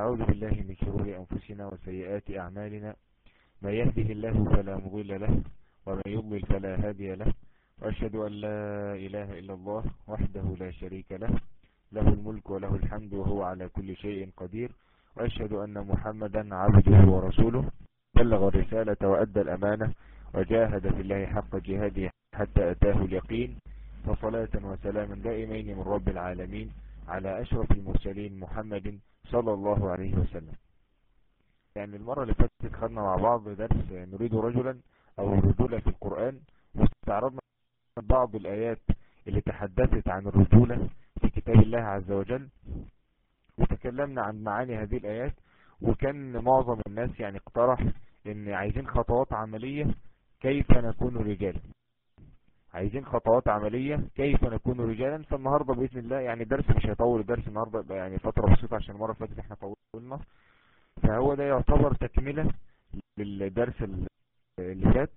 ونعوذ بالله من شرور أنفسنا وسيئات أعمالنا ما يهده الله فلا مضل له ومن يضلل فلا هادي له وأشهد أن لا إله إلا الله وحده لا شريك له له الملك وله الحمد وهو على كل شيء قدير وأشهد أن محمدا عبده ورسوله بلغ الرسالة وأدى الأمانة وجاهد في الله حق جهاده حتى أتاه اليقين فصلاة وسلاما دائمين من رب العالمين على أشرف المرسلين محمد صلى الله عليه وسلم يعني المرة اللي فاتت خدنا مع بعض درس نريد رجلا أو الرجولة في القرآن واستعرضنا بعض الآيات اللي تحدثت عن الرجولة في كتاب الله عز وجل وتكلمنا عن معاني هذه الآيات وكان معظم الناس يعني اقترح ان عايزين خطوات عملية كيف نكون رجالا عايزين خطوات عملية كيف نكون رجالا فالنهاردة بإذن الله يعني درس مش هيطول الدرس النهاردة يعني فترة بسيطة عشان المرة فاتت احنا طولنا فهو ده يعتبر تكملة للدرس اللي فات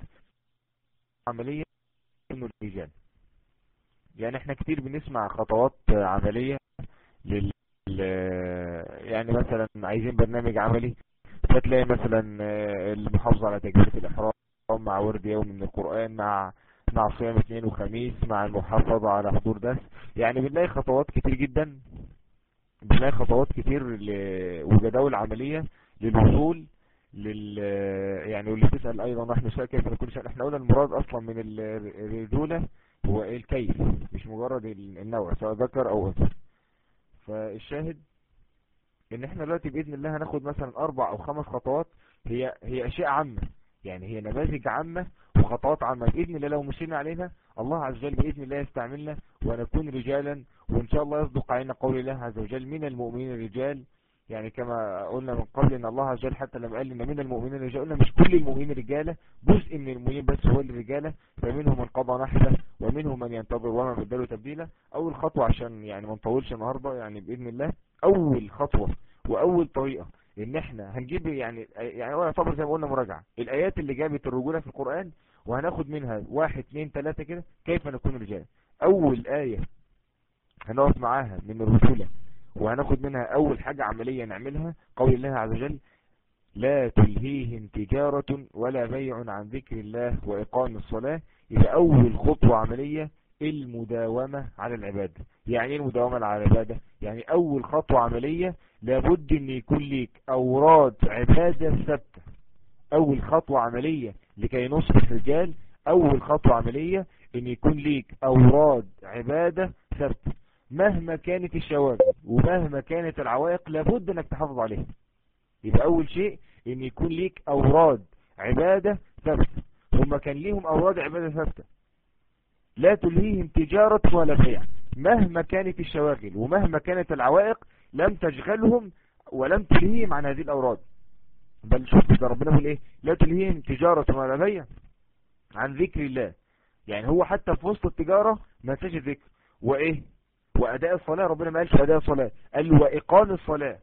عملية انه الرجال يعني احنا كتير بنسمع خطوات عملية لل يعني مثلا عايزين برنامج عملي فتلاقي مثلا المحافظة على تكبيرة الإحرام مع ورد يوم من القرآن مع مع صيام اثنين وخميس مع المحافظة على حضور درس يعني بنلاقي خطوات كتير جدا بنلاقي خطوات كتير ل... وجداول عملية للوصول لل يعني واللي تسأل ايضا نحن نساء كيف نكون شأن احنا قلنا المراد اصلا من الرجولة هو ايه الكيف مش مجرد النوع سواء ذكر او انثى فالشاهد ان احنا دلوقتي باذن الله هناخد مثلا اربع او خمس خطوات هي هي اشياء عامة يعني هي نماذج عامة وخطوات عامة بإذن الله لو مشينا عليها الله عز وجل بإذن الله يستعملنا ونكون رجالا وإن شاء الله يصدق علينا قول الله عز وجل من المؤمنين الرجال يعني كما قلنا من قبل ان الله عز وجل حتى لما قال لنا من المؤمنين الرجال قلنا مش كل المؤمنين رجالة جزء من المؤمنين بس هو الرجالة فمنهم من قضى نحبه ومنهم من ينتظر وما بدلوا تبديلا اول خطوة عشان يعني ما نطولش النهاردة يعني بإذن الله اول خطوة واول طريقة ان احنا هنجيب يعني يعني هو يعتبر زي ما قلنا مراجعة الايات اللي جابت الرجولة في القرآن وهناخد منها واحد اثنين ثلاثة كده كيف نكون رجال اول آية هنقف معاها من الرجولة وهناخد منها اول حاجة عملية نعملها قول الله عز وجل لا تلهيهم تجارة ولا بيع عن ذكر الله وإقام الصلاة يبقى أول خطوة عملية المداومة على العبادة يعني ايه المداومة على العبادة يعني أول خطوة عملية لابد ان يكون ليك أوراد عبادة ثابتة أول خطوة عملية لكي نصبح رجال أول خطوة عملية ان يكون ليك أوراد عبادة ثابتة مهما كانت الشواغل ومهما كانت العوائق لابد انك تحافظ عليها يبقى اول شيء ان يكون ليك اوراد عبادة ثابتة هما كان ليهم اوراد عبادة ثابتة لا تلهيهم تجارة ولا بيع مهما كانت الشواغل ومهما كانت العوائق لم تشغلهم ولم تلهيهم عن هذه الاوراد بل شوف ده ربنا بيقول ايه لا تلهيهم تجارة ولا بيع عن ذكر الله يعني هو حتى في وسط التجارة ما نساش الذكر وايه وأداء الصلاة ربنا ما قالش أداء الصلاة قال وإقام الصلاة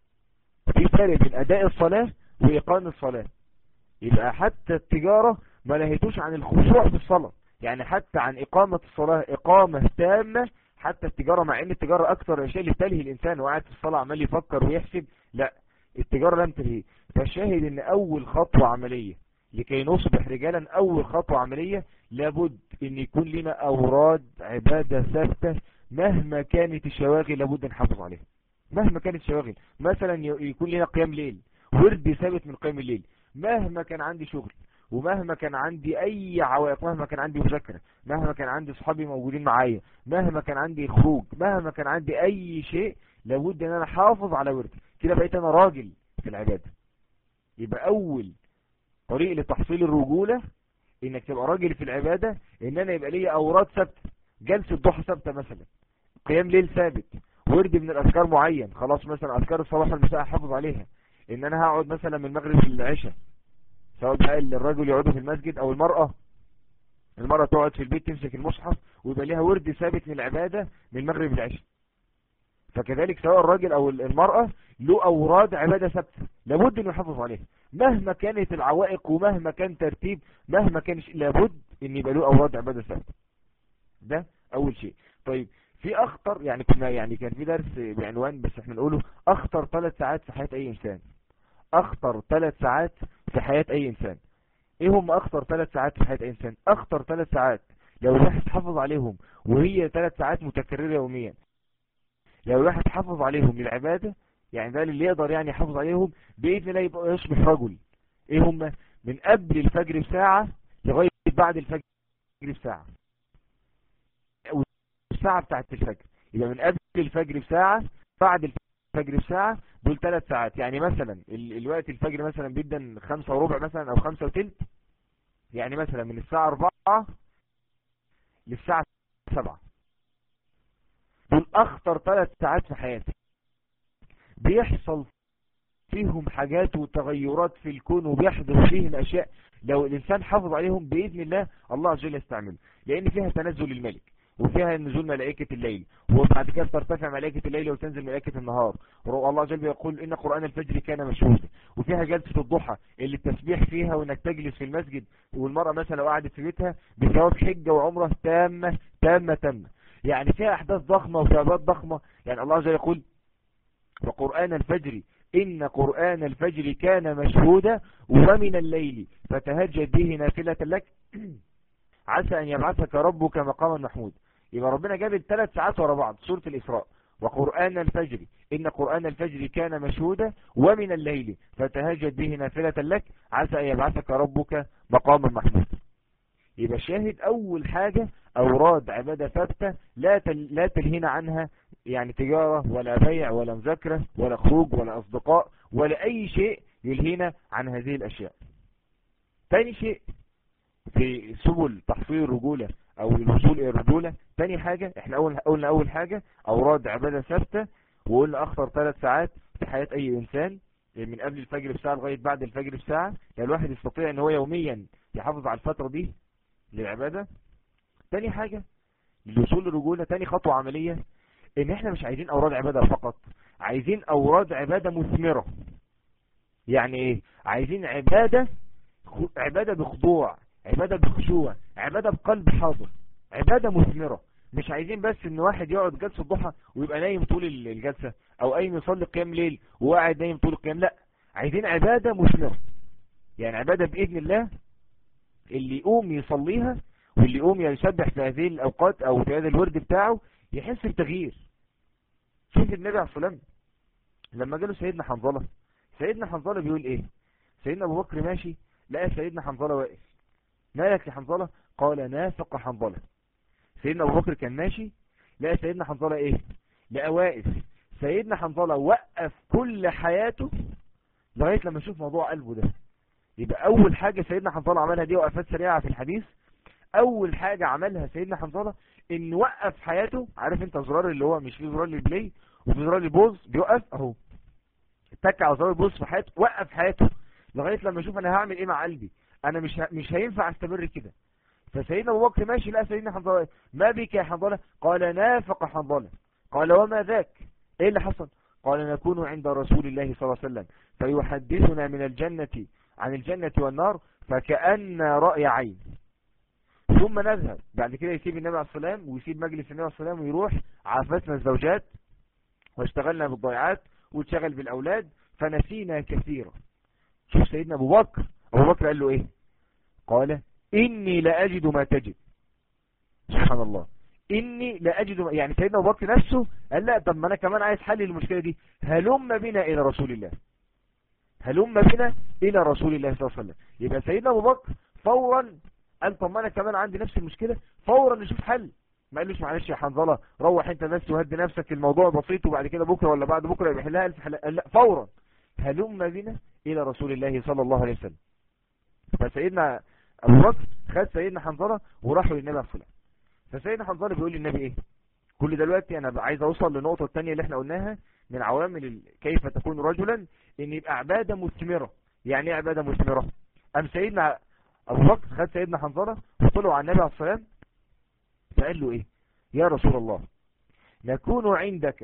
في فرق بين أداء الصلاة وإقام الصلاة يبقى حتى التجارة ما نهيتوش عن الخشوع في الصلاة يعني حتى عن إقامة الصلاة إقامة تامة حتى التجارة مع ان التجارة أكثر الشيء اللي بتلهي الإنسان وقاعد في الصلاة عمال يفكر ويحسب لا التجارة لم تلهي فالشاهد ان أول خطوة عملية لكي نصبح رجالا أول خطوة عملية لابد ان يكون لنا أوراد عبادة ثابتة مهما كانت الشواغل لابد نحافظ عليها مهما كانت الشواغل مثلا يكون لنا قيام ليل ورد ثابت من قيام الليل مهما كان عندي شغل ومهما كان عندي اي عوائق مهما كان عندي مذاكره مهما كان عندي اصحابي موجودين معايا مهما كان عندي خروج مهما كان عندي اي شيء لابد ان انا احافظ على وردي كده بقيت انا راجل في العباده يبقى اول طريق لتحصيل الرجوله انك تبقى راجل في العباده ان انا يبقى ليا اوراد ثابته جلسه ضحى ثابته مثلا قيام ليل ثابت ورد من الاذكار معين خلاص مثلا اذكار الصباح والمساء احافظ عليها ان انا هقعد مثلا من المغرب للعشاء سواء بقى الرجل يقعد في المسجد او المرأة المرأة تقعد في البيت تمسك المصحف ويبقى ليها ورد ثابت من العبادة من المغرب للعشاء فكذلك سواء الراجل او المرأة له اوراد عبادة ثابتة لابد انه يحافظ عليها مهما كانت العوائق ومهما كان ترتيب مهما كان لابد ان يبقى له اوراد عبادة ثابتة ده اول شيء طيب في اخطر يعني كنا يعني كان في درس بعنوان بس احنا نقوله اخطر ثلاث ساعات في حياة اي انسان اخطر ثلاث ساعات في حياة اي انسان ايه هم اخطر ثلاث ساعات في حياة اي انسان اخطر ثلاث ساعات لو الواحد حافظ عليهم وهي ثلاث ساعات متكررة يوميا لو الواحد حافظ عليهم للعبادة يعني ده اللي يقدر يعني يحافظ عليهم بإذن الله يبقى يصبح رجل ايه هم من قبل الفجر بساعة لغاية بعد الفجر بساعة والساعة بتاعت الفجر يبقى من قبل الفجر بساعة بعد الفجر بساعة دول ثلاث ساعات يعني مثلا الوقت الفجر مثلا بيبدا خمسة وربع مثلا او خمسة وتلت يعني مثلا من الساعة اربعة للساعة سبعة دول اخطر ثلاث ساعات في حياتي بيحصل فيهم حاجات وتغيرات في الكون وبيحدث فيهم اشياء لو الانسان حافظ عليهم باذن الله الله عز وجل يستعمله لان فيها تنزل الملك وفيها نزول ملائكة الليل وبعد كده ترتفع ملائكة الليل وتنزل ملائكة النهار الله عز وجل يقول إن قرآن الفجر كان مشهودا وفيها جلسة الضحى اللي التسبيح فيها وإنك تجلس في المسجد والمرأة مثلا لو قعدت في بيتها بثواب حجة وعمرة تامة تامة تامة يعني فيها أحداث ضخمة وثوابات ضخمة يعني الله عز وجل يقول وقرآن الفجر إن قرآن الفجر كان مشهودا ومن الليل فتهجد به نافلة لك عسى أن يبعثك ربك مقاما محمود يبقى ربنا جاب الثلاث ساعات ورا بعض سورة الإسراء وقرآن الفجر إن قرآن الفجر كان مشهودا ومن الليل فتهجد به نافلة لك عسى أن يبعثك ربك مقاما محمود يبقى شاهد أول حاجة أوراد عبادة ثابتة لا تل لا تلهينا عنها يعني تجارة ولا بيع ولا مذاكرة ولا خروج ولا أصدقاء ولا أي شيء يلهينا عن هذه الأشياء ثاني شيء في سبل تحصيل الرجولة او الوصول الى الرجولة تاني حاجة احنا اول قلنا اول حاجة اوراد عبادة ثابتة وقلنا اخطر ثلاث ساعات في حياة اي انسان من قبل الفجر بساعة لغاية بعد الفجر بساعة يعني الواحد يستطيع ان هو يوميا يحافظ على الفترة دي للعبادة تاني حاجة للوصول للرجولة تاني خطوة عملية ان احنا مش عايزين اوراد عبادة فقط عايزين اوراد عبادة مثمرة يعني ايه عايزين عبادة عبادة بخضوع عبادة بخشوع عبادة بقلب حاضر عبادة مثمرة مش عايزين بس ان واحد يقعد جلسة الضحى ويبقى نايم طول الجلسة او اي يصلي قيام ليل وقاعد نايم طول القيام لا عايزين عبادة مثمرة يعني عبادة بإذن الله اللي يقوم يصليها واللي يقوم يسبح في هذه الأوقات أو في هذا الورد بتاعه يحس بتغيير شوف النبي عليه الصلاة لما جاله سيدنا حنظلة سيدنا حنظلة بيقول ايه سيدنا ابو بكر ماشي لقى سيدنا حنظلة واقف مالك يا حنظلة قال نافق حنظلة سيدنا ابو بكر كان ماشي لقى سيدنا حنظلة ايه لقى واقف سيدنا حنظلة وقف كل حياته لغاية لما يشوف موضوع قلبه ده يبقى اول حاجة سيدنا حنظلة عملها دي وقفات سريعة في الحديث اول حاجة عملها سيدنا حنظلة ان وقف حياته عارف انت زرار اللي هو مش فيه زرار للبلاي وفي زرار البوز بيوقف اهو اتك على زرار البوز في حياته وقف حياته لغاية لما يشوف انا هعمل ايه مع قلبي انا مش ه... مش هينفع استمر كده فسيدنا ابو بكر ماشي لا سيدنا حنظله ما بك يا حنظله قال نافق حنظله قال وما ذاك ايه اللي حصل قال نكون عند رسول الله صلى الله عليه وسلم فيحدثنا من الجنة عن الجنة والنار فكأن رأي عين ثم نذهب بعد كده يسيب النبي عليه السلام ويسيب مجلس النبي عليه السلام ويروح عافتنا الزوجات واشتغلنا بالضيعات واتشغل بالأولاد فنسينا كثيرا شوف سيدنا أبو بكر أبو بكر قال له إيه قال إني لأجد ما تجد سبحان الله إني لأجد ما يعني سيدنا أبو بكر نفسه قال لا طب ما أنا كمان عايز حل المشكلة دي هلم بنا إلى رسول الله هلم بنا إلى رسول الله صلى الله عليه وسلم يبقى سيدنا أبو بكر فورا قال طب ما أنا كمان عندي نفس المشكلة فورا نشوف حل ما قالوش معلش يا حنظلة روح انت بس وهدي نفسك الموضوع بسيط وبعد كده بكرة ولا بعد بكرة يبقى حلها ألف حلقة لا فورا هلم بنا إلى رسول الله صلى الله عليه وسلم فسيدنا أبو بكر خد سيدنا حنظلة وراحوا للنبي عليه الصلاة فسيدنا حنظلة بيقول للنبي إيه كل دلوقتي أنا عايز أوصل للنقطة الثانية اللي احنا قلناها من عوامل كيف تكون رجلا إن يبقى عبادة مثمرة يعني ايه عبادة مثمرة أم سيدنا أبو بكر خد سيدنا حنظلة وطلعوا على النبي عليه الصلاة فقال له إيه يا رسول الله نكون عندك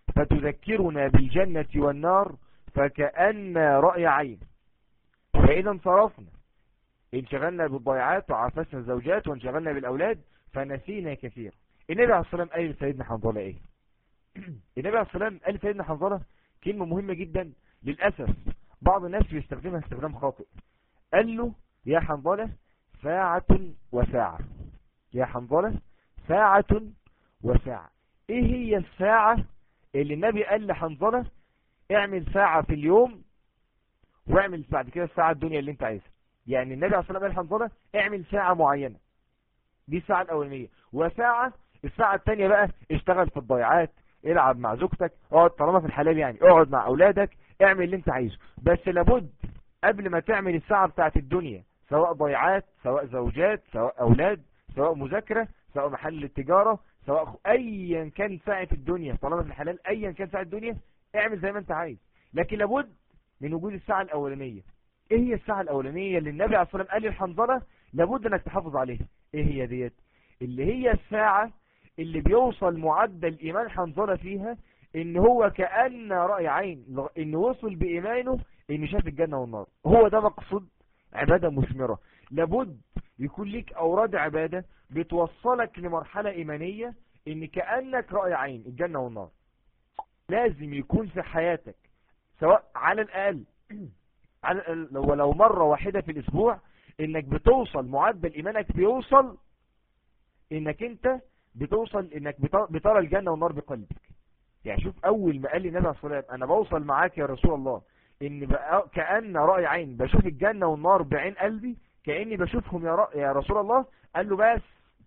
فتذكرنا بالجنة والنار فكأن رأي عين فإذا انصرفنا انشغلنا بالضيعات وعافسنا الزوجات وانشغلنا بالأولاد فنسينا كثير النبي عليه الصلاة والسلام قال لسيدنا حنظلة ايه النبي عليه الصلاة والسلام قال لسيدنا حنظلة كلمة مهمة جدا للأسف بعض الناس بيستخدمها استخدام خاطئ قال له يا حنظلة ساعة وساعة يا حنظلة ساعة وساعة ايه هي الساعة اللي النبي قال لحنظلة اعمل ساعة في اليوم واعمل بعد كده الساعة الدنيا اللي انت عايزها يعني النبي عليه الصلاة والسلام قال لحنظلة اعمل ساعة معينة دي الساعة الأولانية وساعة الساعة الثانية بقى اشتغل في الضيعات العب مع زوجتك اقعد طالما في الحلال يعني اقعد مع اولادك اعمل اللي انت عايزه بس لابد قبل ما تعمل الساعة بتاعت الدنيا سواء ضيعات سواء زوجات سواء اولاد سواء مذاكرة سواء محل التجارة سواء ايا كان ساعة الدنيا طالما في الحلال ايا كان ساعة الدنيا اعمل زي ما انت عايز لكن لابد من وجود الساعة الاولانية ايه هي الساعة الاولانية اللي النبي عليه الصلاة والسلام قال للحنظلة لابد انك تحافظ عليها ايه هي ديت اللي هي الساعة اللي بيوصل معدل ايمان حنظلة فيها ان هو كأن رأي عين ان وصل بإيمانه ان شاف الجنة والنار هو ده مقصود عبادة مثمرة لابد يكون ليك اوراد عبادة بتوصلك لمرحلة ايمانية ان كأنك رأي عين الجنة والنار لازم يكون في حياتك سواء على الاقل على الأقل ولو مرة واحدة في الاسبوع انك بتوصل معدل ايمانك بيوصل انك انت بتوصل انك بترى الجنة والنار بقلبك يعني شوف اول ما قال لي النبي عليه الصلاه والسلام انا بوصل معاك يا رسول الله ان بقى كأن رأي عين بشوف الجنة والنار بعين قلبي كأني بشوفهم يا, رأ... يا رسول الله قال له بس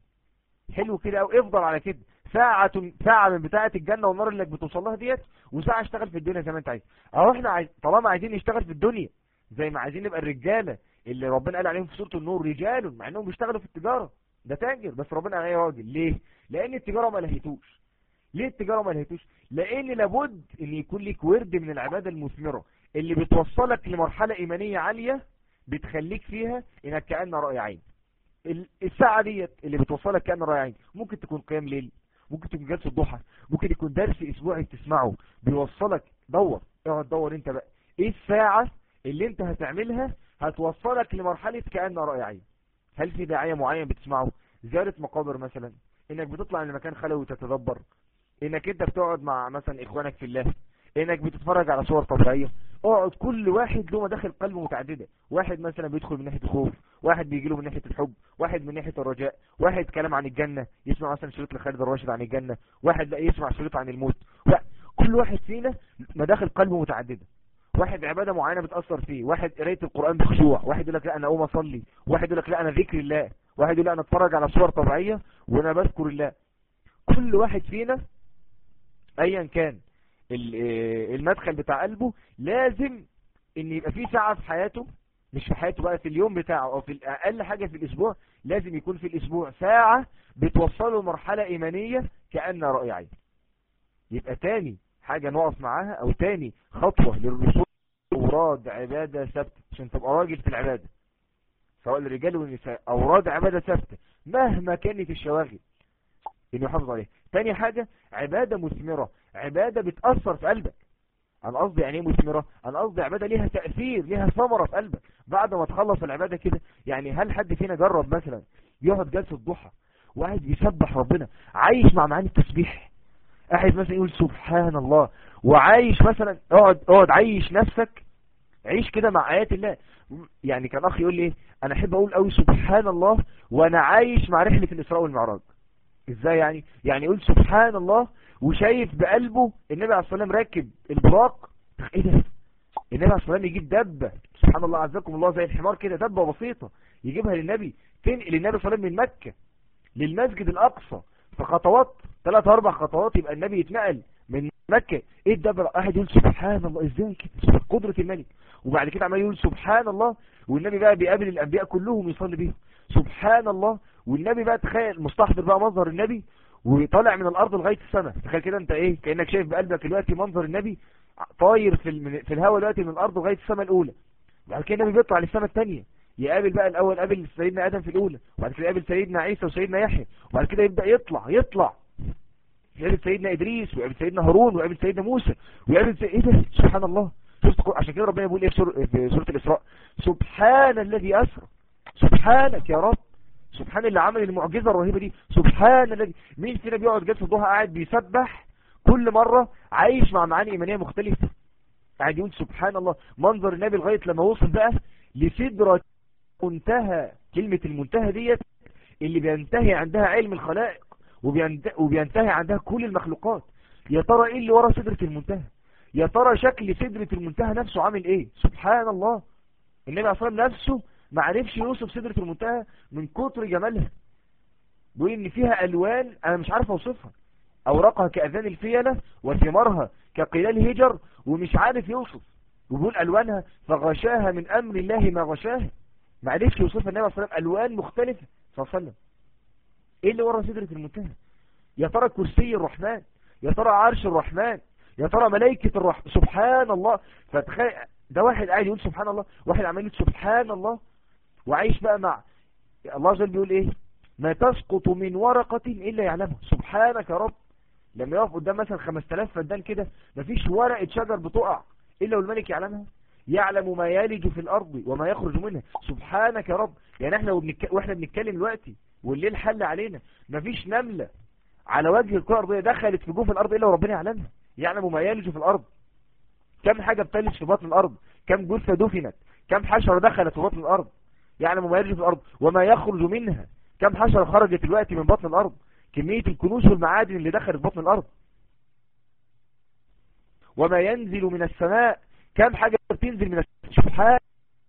حلو كده او افضل على كده ساعة ساعة من بتاعة الجنة والنار اللي بتوصل لها ديت وساعة اشتغل في الدنيا زي ما انت عايز اهو احنا عايز... طالما عايزين نشتغل في الدنيا زي ما عايزين نبقى الرجالة اللي ربنا قال عليهم في سورة النور رجال مع انهم بيشتغلوا في التجارة ده تاجر بس ربنا قال عليه راجل ليه لان التجارة ما لهيتوش ليه التجارة ما لهيتوش لان لابد ان يكون لك ورد من العبادة المثمرة اللي بتوصلك لمرحلة ايمانية عالية بتخليك فيها انك كأن رأي عين الساعة ديت اللي بتوصلك كأن رأي عين ممكن تكون قيام ليل ممكن تكون جلسة الضحى ممكن يكون درس اسبوعي بتسمعه بيوصلك دور اقعد دور انت بقى ايه الساعة اللي انت هتعملها هتوصلك لمرحلة كأن رأي عين هل في داعية معين بتسمعه زيارة مقابر مثلا انك بتطلع لمكان خلوي وتتدبر انك انت بتقعد مع مثلا اخوانك في الله انك بتتفرج على صور طبيعية اقعد كل واحد له مداخل قلب متعددة واحد مثلا بيدخل من ناحية الخوف واحد بيجي له من ناحية الحب واحد من ناحية الرجاء واحد كلام عن الجنة يسمع مثلا شريط لخالد الراشد عن الجنة واحد لا يسمع شريط عن الموت كل واحد فينا مداخل قلب متعددة واحد عبادة معينة بتأثر فيه واحد قراية القرآن بخشوع واحد يقول لك لا انا اقوم اصلي واحد يقول لك لا انا ذكر الله واحد يقول لا انا اتفرج على صور طبيعية وانا بذكر الله كل واحد فينا ايا كان المدخل بتاع قلبه لازم ان يبقى فيه ساعة في حياته مش في حياته بقى في اليوم بتاعه او في اقل حاجة في الاسبوع لازم يكون في الاسبوع ساعة بتوصله مرحلة ايمانية كأن رأي عين يبقى تاني حاجة نقف معاها او تاني خطوة للرسول اوراد عبادة ثابتة عشان تبقى راجل في العبادة سواء للرجال والنساء اوراد عبادة ثابتة مهما كانت الشواغل انه يحافظ عليها تاني حاجة عبادة مثمرة عبادة بتأثر في قلبك انا قصدي يعني ايه مثمرة انا قصدي عبادة ليها تأثير ليها ثمرة في قلبك بعد ما تخلص العبادة كده يعني هل حد فينا جرب مثلا يقعد جلسة ضحى واحد يسبح ربنا عايش مع معاني التسبيح قاعد مثلا يقول سبحان الله وعايش مثلا اقعد اقعد عيش نفسك عيش كده مع ايات الله يعني كان اخي يقول لي ايه انا احب اقول قوي سبحان الله وانا عايش مع رحلة الاسراء والمعراج ازاي يعني يعني يقول سبحان الله وشايف بقلبه النبي عليه الصلاة والسلام راكب البراق ايه ده النبي عليه الصلاة والسلام يجيب دبة سبحان الله عزكم الله زي الحمار كده دبة بسيطة يجيبها للنبي تنقل النبي صلى الله عليه وسلم من مكة للمسجد الأقصى في خطوات ثلاث أربع خطوات يبقى النبي يتنقل من مكة ايه الدبة واحد يقول سبحان الله ازاي كده قدرة الملك وبعد كده عمال يقول سبحان الله والنبي بقى بيقابل الأنبياء كلهم يصلي بيهم سبحان الله والنبي بقى تخيل مستحضر بقى منظر النبي وطالع من الارض لغايه السماء تخيل كده انت ايه كانك شايف بقلبك دلوقتي منظر النبي طاير في في الهواء دلوقتي من الارض لغايه السماء الاولى بعد كده النبي بيطلع للسماء الثانيه يقابل بقى الاول قابل سيدنا ادم في الاولى وبعد كده يقابل سيدنا عيسى وسيدنا يحيى وبعد كده يبدا يطلع يطلع يقابل سيدنا ادريس ويقابل سيدنا هارون ويقابل سيدنا موسى ويقابل سي... ايه ده سبحان الله شفت عشان كده ربنا بيقول ايه في سوره الاسراء سبحان الذي اسرى سبحانك يا رب سبحان اللي عمل المعجزة الرهيبة دي سبحان الذي مين فينا بيقعد جلسة الضحى قاعد بيسبح كل مرة عايش مع معاني إيمانية مختلفة قاعد يقول سبحان الله منظر النبي لغاية لما وصل بقى لسدرة منتهى كلمة المنتهى ديت اللي بينتهي عندها علم الخلائق وبينتهي عندها كل المخلوقات يا ترى ايه اللي ورا سدرة المنتهى يا ترى شكل سدرة المنتهى نفسه عامل ايه سبحان الله النبي عليه الصلاة نفسه ما عرفش يوصف سدرة المنتهى من كتر جمالها بيقول ان فيها الوان انا مش عارف اوصفها اوراقها كاذان الفيلة وثمارها كقلال هجر ومش عارف يوصف وبيقول الوانها فغشاها من امر الله ما غشاها ما عرفش يوصفها النبي عليه الصلاة الوان مختلفة صلى الله عليه وسلم ايه اللي ورا سدرة المنتهى يا ترى كرسي الرحمن يا ترى عرش الرحمن يا ترى ملائكة الرحمن سبحان الله فتخيل ده واحد قاعد يقول سبحان الله واحد عمال يقول سبحان الله وعايش بقى مع الله عز وجل بيقول ايه ما تسقط من ورقة الا يعلمها سبحانك يا رب لما يقف قدام مثلا 5000 فدان كده مفيش ورقة شجر بتقع الا والملك يعلمها يعلم ما يلج في الارض وما يخرج منها سبحانك يا رب يعني احنا وبنك... واحنا بنتكلم دلوقتي والليل حل علينا مفيش نملة على وجه الكرة الارضية دخلت في جوف الارض الا وربنا يعلمها يعلم ما يلج في الارض كم حاجة بتلج في بطن الارض كم جثة دفنت كم حشرة دخلت في بطن الارض يعلم ما يلج في الارض وما يخرج منها كم حشرة خرجت دلوقتي من بطن الارض كمية الكنوز والمعادن اللي دخلت في بطن الارض وما ينزل من السماء كم حاجة بتنزل من السماء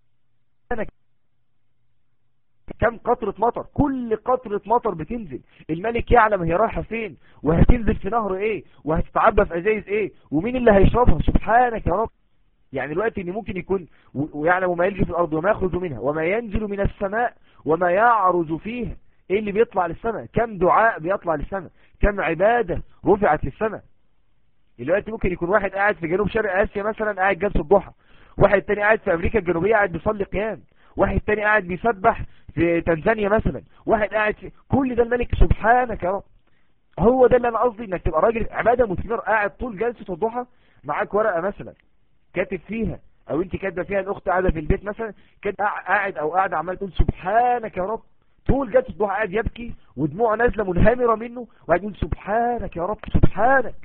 كم قطرة مطر كل قطرة مطر بتنزل الملك يعلم هي رايحة فين وهتنزل في نهر ايه وهتتعبى في ازايز ايه ومين اللي هيشربها سبحانك يا رب يعني الوقت ان ممكن يكون ويعلم ما يلجي في الارض وما يخرج منها وما ينزل من السماء وما يعرج فيها ايه اللي بيطلع للسماء كم دعاء بيطلع للسماء كم عبادة رفعت للسماء دلوقتي ممكن يكون واحد قاعد في جنوب شرق اسيا مثلا قاعد جلسه الضحى واحد تاني قاعد في امريكا الجنوبية قاعد بيصلي قيام واحد تاني قاعد بيسبح في تنزانيا مثلا واحد قاعد في كل ده الملك سبحانك يا رب هو ده اللي انا قصدي انك تبقى راجل عبادة مثمرة قاعد طول جلسة الضحى معاك ورقة مثلا كاتب فيها او انت كاتبه فيها الاخت قاعده في البيت مثلا كده قاعد او قاعده عمال تقول سبحانك يا رب طول جلسه الضحى قاعد يبكي ودموعه نازله منهمره منه وقاعد يقول سبحانك يا رب سبحانك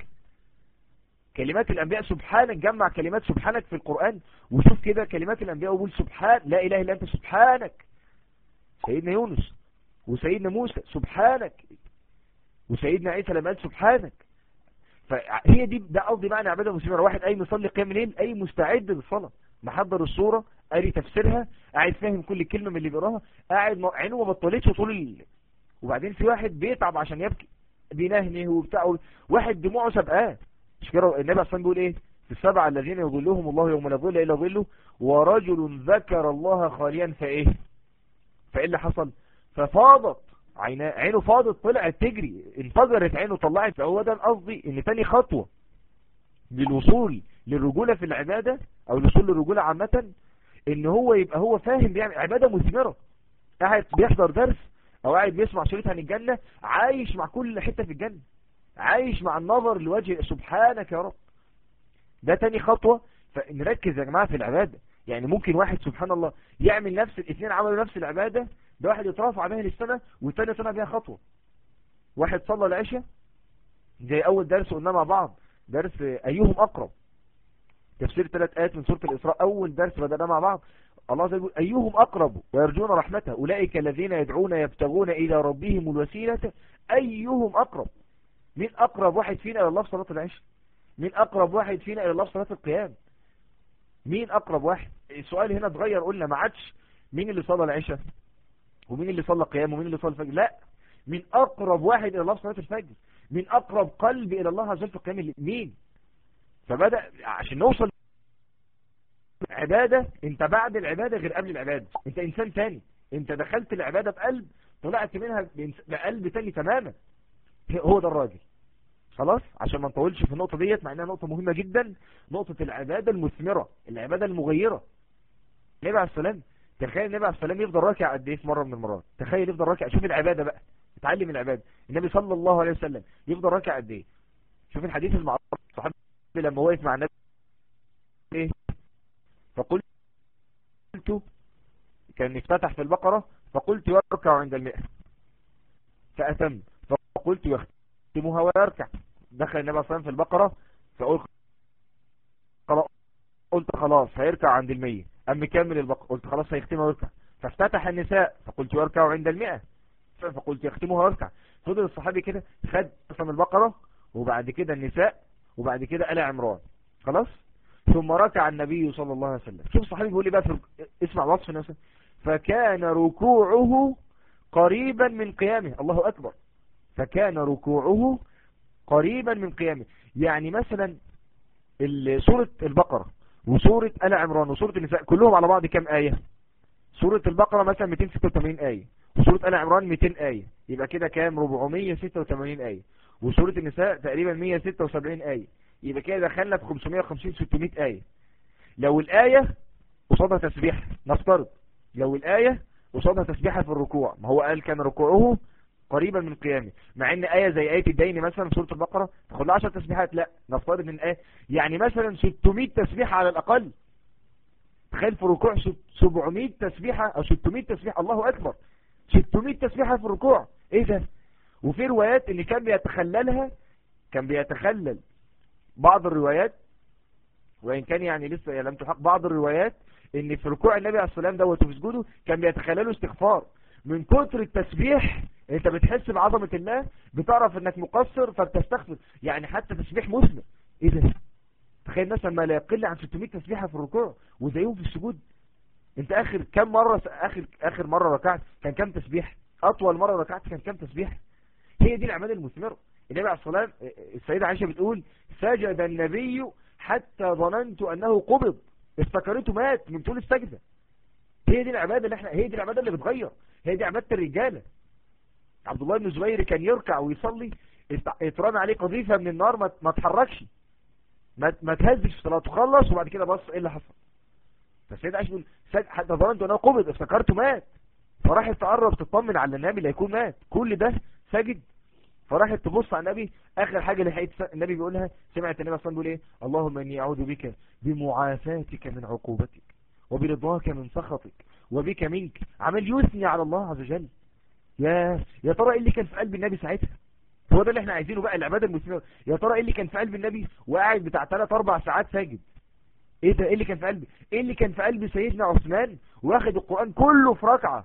كلمات الانبياء سبحانك جمع كلمات سبحانك في القرآن وشوف كده كلمات الانبياء وقول سبحان لا اله الا انت سبحانك سيدنا يونس وسيدنا موسى سبحانك وسيدنا عيسى لما قال سبحانك فهي دي ده قصدي معنى عباده مسلمه واحد اي مصلي قيام الليل اي مستعد للصلاه محضر الصوره قاري تفسيرها قاعد فاهم كل كلمه من اللي بيقراها قاعد عينه ما بطلتش طول الليل وبعدين في واحد بيتعب عشان يبكي بينهنه وبتاع واحد دموعه سبقاه مش كده النبي اصلا بيقول ايه في السبعه الذين يظلهم الله يوم لا ظل الا ظله ورجل ذكر الله خاليا فايه فايه اللي حصل ففاضت عينه عينه فاضت طلعت تجري انفجرت عينه طلعت فهو ده قصدي ان تاني خطوة للوصول للرجولة في العبادة او الوصول للرجولة عامة ان هو يبقى هو فاهم بيعمل عبادة مثمرة قاعد بيحضر درس او قاعد بيسمع شريط عن الجنة عايش مع كل حتة في الجنة عايش مع النظر لوجه سبحانك يا رب ده تاني خطوة فنركز يا جماعة في العبادة يعني ممكن واحد سبحان الله يعمل نفس الاثنين عملوا نفس العبادة ده واحد يترافع بها للسنة والتاني طلع بها خطوة واحد صلى العشاء زي اول درس قلنا مع بعض درس ايهم اقرب تفسير ثلاث ايات من سورة الاسراء اول درس بدأنا مع بعض الله عز وجل ايهم اقرب ويرجون رحمته اولئك الذين يدعون يبتغون الى ربهم الوسيلة ايهم اقرب مين اقرب واحد فينا الى الله في صلاة العشاء مين اقرب واحد فينا الى الله في صلاة القيام مين اقرب واحد السؤال هنا اتغير قلنا ما عادش مين اللي صلى العشاء ومين اللي صلى قيام ومين اللي صلى الفجر لا من اقرب واحد الى الله في صلاه الفجر من اقرب قلب الى الله عز وجل في قيام مين فبدا عشان نوصل عباده انت بعد العباده غير قبل العباده انت انسان ثاني انت دخلت العباده بقلب طلعت منها بقلب ثاني تماما هو ده الراجل خلاص عشان ما نطولش في النقطه ديت مع انها نقطه مهمه جدا نقطه العباده المثمره العباده المغيره النبي عليه السلام تخيل النبي عليه السلام يفضل راكع قد ايه في مره من المرات تخيل يفضل راكع شوف العباده بقى اتعلم العباده النبي صلى الله عليه وسلم يفضل راكع قد ايه شوف الحديث المعروف صحابي لما وقف مع النبي ايه فقلت كان افتتح في البقرة فقلت يركع عند المئة فأتم فقلت يختمها ويركع دخل النبي صلى الله عليه وسلم في البقرة فقلت قلت خلاص هيركع عند المية أم كمل البقرة قلت خلاص هيختمها ويركع فافتتح النساء فقلت يركع عند المئة فقلت يختمها ويركع فضل الصحابي كده خد قسم البقرة وبعد كده النساء وبعد كده آل عمران خلاص ثم ركع النبي صلى الله عليه وسلم شوف الصحابي بيقول لي بقى في اسمع وصف نفسه فكان ركوعه قريبا من قيامه الله أكبر فكان ركوعه قريبا من قيامه يعني مثلا سورة البقرة وسورة آل عمران وسورة النساء كلهم على بعض كم آية سورة البقرة مثلا 286 آية وسورة آل عمران 200 آية يبقى كده كام 486 آية وسورة النساء تقريبا 176 آية يبقى كده دخلنا في 550 600 آية لو الآية قصادها تسبيح نفترض لو الآية قصادها تسبيحة في الركوع ما هو قال كان ركوعه قريبا من قيامه مع ان آية زي آية الدين مثلا في سورة البقرة تاخد لها 10 تسبيحات لا نفترض ان الآية يعني مثلا 600 تسبيحة على الأقل تخيل في ركوع 700 تسبيحة او 600 تسبيحة الله أكبر 600 تسبيحة في الركوع ايه ده وفي روايات ان كان بيتخللها كان بيتخلل بعض الروايات وإن كان يعني لسه لم تحق بعض الروايات ان في ركوع النبي عليه الصلاة والسلام دوت وفي سجوده كان بيتخلله استغفار من كتر التسبيح انت بتحس بعظمة الله بتعرف انك مقصر فبتستغفر يعني حتى تسبيح مسلم ايه ده تخيل مثلا ما لا يقل عن 600 تسبيحة في الركوع وزيهم في السجود انت اخر كم مرة اخر اخر مرة ركعت كان كم تسبيح اطول مرة ركعت كان كم تسبيح هي دي الاعمال المثمرة النبي عليه الصلاة والسلام السيدة عائشة بتقول سجد النبي حتى ظننت انه قبض افتكرته مات من طول السجدة هي دي العبادة اللي احنا هي دي العبادة اللي بتغير هي دي عبادة الرجالة عبد الله بن زبير كان يركع ويصلي اترمى عليه قذيفة من النار ما, ما تحركش ما, ما تهزش في صلاته خلص وبعد كده بص ايه اللي حصل فالسيد عائشة بيقول حتى ظننت انه قبض افتكرته مات فراحت تقرب تطمن على النبي اللي هيكون مات كل ده ساجد فراحت تبص على النبي اخر حاجة اللي حقيقة النبي بيقولها سمعت النبي اصلا بيقول ايه اللهم اني اعوذ بك بمعافاتك من عقوبتك وبرضاك من سخطك وبك منك عمل يثني على الله عز وجل يا يا ترى ايه اللي كان في قلب النبي ساعتها هو ده اللي احنا عايزينه بقى العبادة المسلمة يا ترى ايه اللي كان في قلب النبي وقاعد بتاع 3 4 ساعات ساجد ايه ده ايه اللي كان في قلبي ايه اللي كان في قلب سيدنا عثمان واخد القرآن كله في ركعة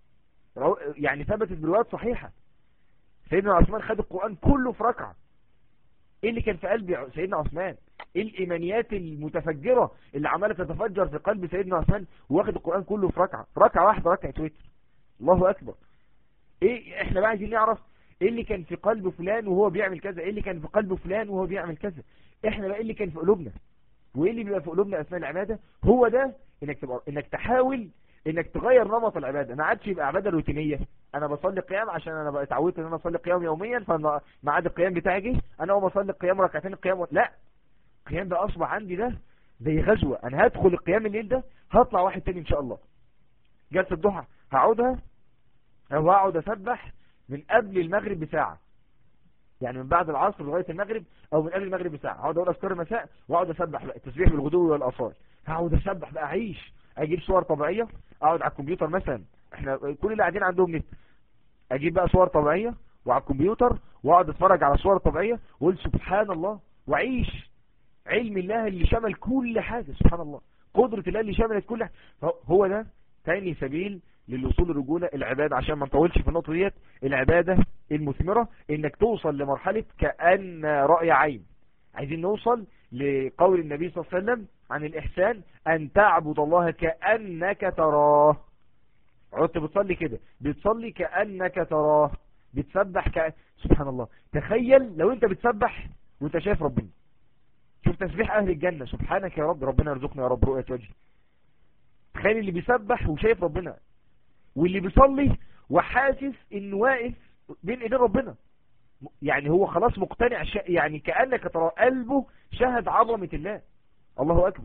يعني ثبتت بروايات صحيحة سيدنا عثمان خد القرآن كله في ركعة ايه اللي كان في قلب سيدنا عثمان ايه الايمانيات المتفجرة اللي عمالة تتفجر في قلب سيدنا عثمان واخد القرآن كله في ركعة في ركعة واحدة ركعة وتر الله اكبر ايه احنا بقى عايزين نعرف ايه اللي كان في قلب فلان وهو بيعمل كذا ايه اللي كان في قلب فلان وهو بيعمل كذا احنا بقى ايه اللي كان في قلوبنا وايه اللي بيبقى في قلوبنا اثناء العبادة هو ده انك تبقى انك تحاول انك تغير نمط العبادة ما عادش يبقى عبادة روتينية انا بصلي قيام عشان انا بقى اتعودت ان انا اصلي قيام يوميا فميعاد القيام بتاعي جه انا اقوم اصلي القيام ركعتين القيام و... لا القيام ده اصبح عندي ده زي غزوة انا هدخل القيام الليل ده هطلع واحد تاني ان شاء الله جلسة الضحى هقعدها او هقعد اسبح من قبل المغرب بساعة يعني من بعد العصر لغاية المغرب او من قبل المغرب بساعة هقعد اقول اذكار المساء واقعد اسبح بقى التسبيح بالغدو والاصال هقعد اسبح بقى اعيش اجيب صور طبيعية اقعد على الكمبيوتر مثلا احنا كل اللي قاعدين عندهم نت اجيب بقى صور طبيعية وعلى الكمبيوتر واقعد اتفرج على صور طبيعية واقول سبحان الله واعيش علم الله اللي شمل كل حاجة سبحان الله قدرة الله اللي شملت كل حاجة هو ده تاني سبيل للوصول الرجولة العبادة عشان ما نطولش في النقطة ديت العبادة المثمرة انك توصل لمرحلة كأن رأي عين عايزين نوصل لقول النبي صلى الله عليه وسلم عن الإحسان أن تعبد الله كأنك تراه عدت بتصلي كده بتصلي كأنك تراه بتسبح ك... سبحان الله تخيل لو انت بتسبح وانت شايف ربنا شوف تسبيح اهل الجنة سبحانك يا رب ربنا يرزقنا يا رب رؤية وجه تخيل اللي بيسبح وشايف ربنا واللي بيصلي وحاسس انه واقف بين ايدين ربنا يعني هو خلاص مقتنع ش... يعني كأنك ترى قلبه شهد عظمة الله الله اكبر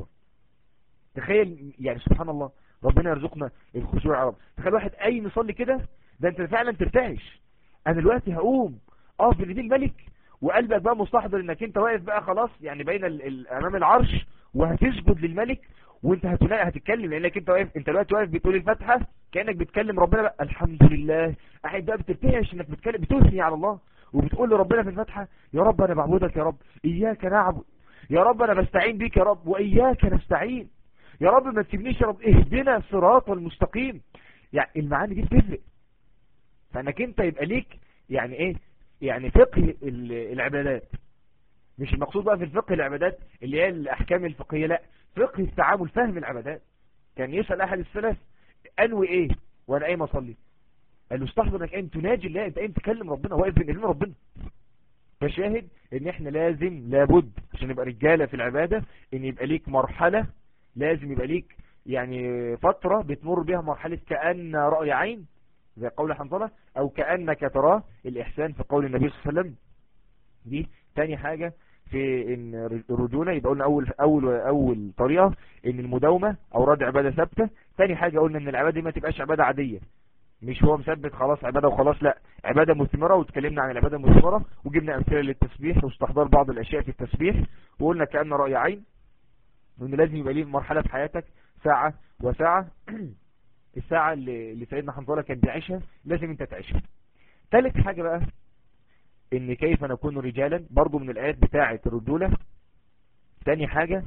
تخيل يعني سبحان الله ربنا يرزقنا الخشوع يا رب تخيل واحد اي يصلي كده ده انت فعلا ترتعش انا دلوقتي هقوم اقف بين ايدين الملك وقلبك بقى مستحضر انك انت واقف بقى خلاص يعني بين ال... ال... امام العرش وهتسجد للملك وانت هتلاقي هتتكلم لانك انت واقف انت دلوقتي واقف بتقول الفاتحه كانك بتكلم ربنا بقى الحمد لله قاعد بقى بترتعش انك بتكلم بتثني على الله وبتقول لربنا في الفاتحه يا رب انا بعبدك يا رب اياك نعبد يا رب انا بستعين بيك يا رب واياك نستعين يا رب ما تسيبنيش يا رب اهدنا الصراط المستقيم يعني المعاني دي بتفرق فانك انت يبقى ليك يعني ايه يعني فقه العبادات مش المقصود بقى في الفقه العبادات اللي هي الاحكام الفقهيه لا فقه التعامل فهم العبادات كان يسأل احد السلف انوي ايه وانا قايم اصلي قال له استحضر انك انت تناجي الله انت قايم تكلم ربنا واقف بين ايدين ربنا فشاهد ان احنا لازم لابد عشان نبقى رجاله في العباده ان يبقى ليك مرحله لازم يبقى ليك يعني فتره بتمر بها مرحله كان راي عين زي قول حنظله او كانك تراه الاحسان في قول النبي صلى الله عليه وسلم دي تاني حاجه في ان الرجولة يبقى قلنا اول اول اول طريقة ان المداومة او رد عبادة ثابتة تاني حاجة قلنا ان العبادة دي ما تبقاش عبادة عادية مش هو مثبت خلاص عبادة وخلاص لا عبادة مثمرة واتكلمنا عن العبادة المثمرة وجبنا امثلة للتسبيح واستحضار بعض الاشياء في التسبيح وقلنا كأن رأي عين وان لازم يبقى ليه مرحلة في حياتك ساعة وساعة الساعة اللي, اللي سيدنا حنظلة كان بيعيشها لازم انت تعيشها ثالث حاجة بقى ان كيف نكون رجالا برضو من الايات بتاعة الرجولة تاني حاجة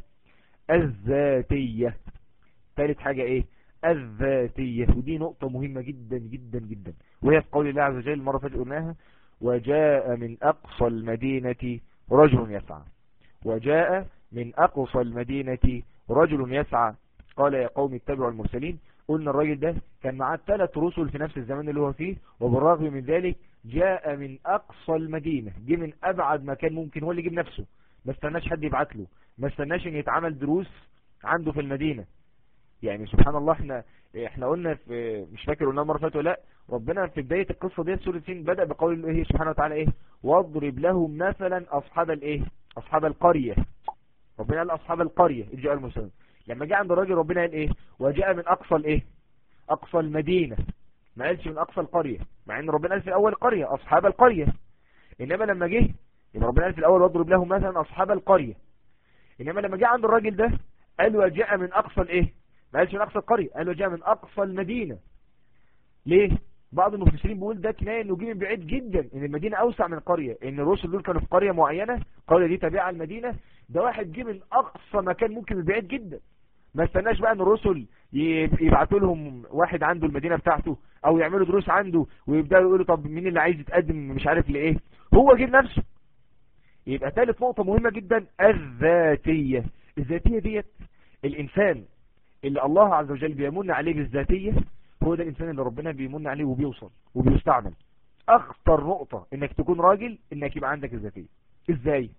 الذاتية ثالث حاجة ايه الذاتية ودي نقطة مهمة جدا جدا جدا وهي في قول الله عز وجل مرة فاتت قلناها وجاء من أقصى المدينة رجل يسعى وجاء من أقصى المدينة رجل يسعى قال يا قوم اتبعوا المرسلين قلنا الراجل ده كان معاه ثلاث رسل في نفس الزمان اللي هو فيه وبالرغم من ذلك جاء من أقصى المدينة جه من أبعد مكان ممكن هو اللي يجيب نفسه ما استناش حد يبعت له ما استناش ان يتعمل دروس عنده في المدينة يعني سبحان الله احنا احنا قلنا في مش فاكر قلنا المره فاتت ولا لا ربنا في بداية القصة دي سورة سين بدأ بقول الله سبحانه وتعالى ايه واضرب لهم مثلا اصحاب الايه اصحاب القرية ربنا قال اصحاب القرية الجاء المسلمين لما جاء عند الراجل ربنا قال ايه وجاء من اقصى الايه اقصى المدينة ما قالش من اقصى القرية مع ان ربنا قال في اول قرية اصحاب القرية انما لما جه يبقى ربنا قال في الاول واضرب لهم مثلا اصحاب القرية انما لما جه عند الراجل ده قال وجاء من اقصى الايه ما قالش من اقصى القرية قال وجاء من اقصى المدينة ليه بعض المفسرين بيقول ده كنايه انه جه من بعيد جدا ان المدينة اوسع من القرية ان الرسل دول كانوا في قرية معينة القرية دي تابعة المدينة ده واحد جه من اقصى مكان ممكن من بعيد جدا ما استناش بقى ان الرسل يبعتوا لهم واحد عنده المدينة بتاعته او يعملوا دروس عنده ويبداوا يقولوا طب مين اللي عايز يتقدم مش عارف لايه هو جه نفسه يبقى ثالث نقطة مهمة جدا الذاتية الذاتية ديت الانسان اللي الله عز وجل بيمن عليه بالذاتية هو ده الانسان اللي ربنا بيمن عليه وبيوصل وبيستعمل اخطر نقطة انك تكون راجل انك يبقى عندك الذاتية ازاي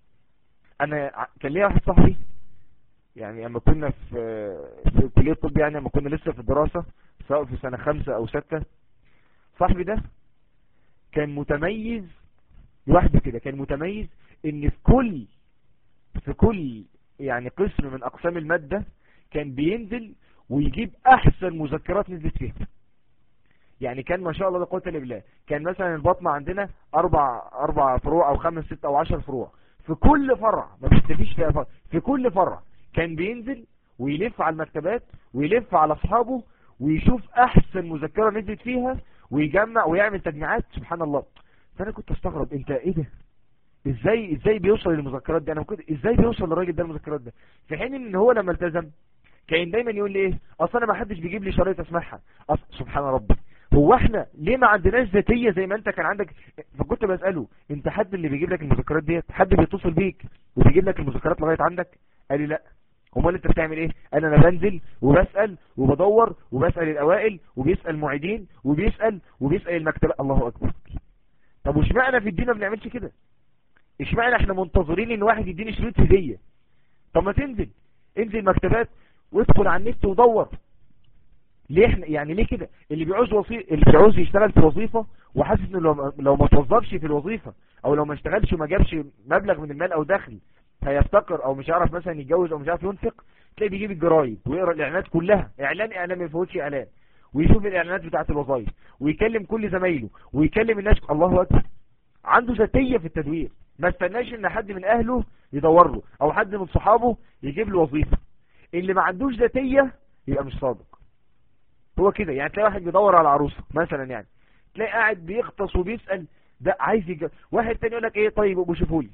انا كان ليا واحد صاحبي يعني اما كنا في في كلية الطب يعني اما كنا لسه في الدراسة سواء في سنة خمسة او ستة صاحبي ده كان متميز لوحده كده كان متميز ان في كل في كل يعني قسم من اقسام المادة كان بينزل ويجيب احسن مذكرات نزلت فيها يعني كان ما شاء الله لا قوه الا بالله كان مثلا البطنه عندنا اربع اربع فروع او خمس ست او عشر فروع في كل فرع ما بتستفيش فيها فرع في كل فرع كان بينزل ويلف على المكتبات ويلف على اصحابه ويشوف احسن مذكرة نزلت فيها ويجمع ويعمل تجميعات سبحان الله فانا كنت استغرب انت ايه ده ازاي ازاي بيوصل للمذكرات دي انا كنت ازاي بيوصل للراجل ده المذكرات ده في حين ان هو لما التزم كان دايما يقول لي ايه اصل انا ما حدش بيجيب لي شرايط اسمعها سبحان ربي هو احنا ليه ما عندناش ذاتيه زي ما انت كان عندك فكنت بساله انت حد اللي بيجيب لك المذكرات ديت حد بيتصل بيك وبيجيب لك المذكرات لغايه عندك قال لي لا امال انت بتعمل ايه انا انا بنزل وبسال وبدور وبسال الاوائل وبيسال معيدين وبيسال وبيسال المكتبه الله اكبر طب وش معنى في الدين ما بنعملش كده اشمعنى احنا منتظرين ان واحد يديني شريط هديه طب ما تنزل انزل مكتبات وادخل على النت ودور ليه احنا يعني ليه كده اللي بيعوز وظيفه اللي بيعوز يشتغل في وظيفه وحاسس انه لو, لو ما توظفش في الوظيفه او لو ما اشتغلش وما جابش مبلغ من المال او دخل هيفتقر او مش عارف مثلا يتجوز او مش عارف ينفق تلاقي بيجيب الجرايد ويقرا الاعلانات كلها اعلان اعلان ما يفوتش اعلان ويشوف الاعلانات بتاعه الوظائف ويكلم كل زمايله ويكلم الناس الله اكبر عنده ذاتيه في التدوير ما استناش ان حد من اهله يدور له او حد من صحابه يجيب له وظيفه اللي ما عندوش ذاتية يبقى مش صادق هو كده يعني تلاقي واحد بيدور على عروسة مثلا يعني تلاقي قاعد بيغطس وبيسأل ده عايز يجي واحد تاني يقول لك ايه طيب ابو شوفولي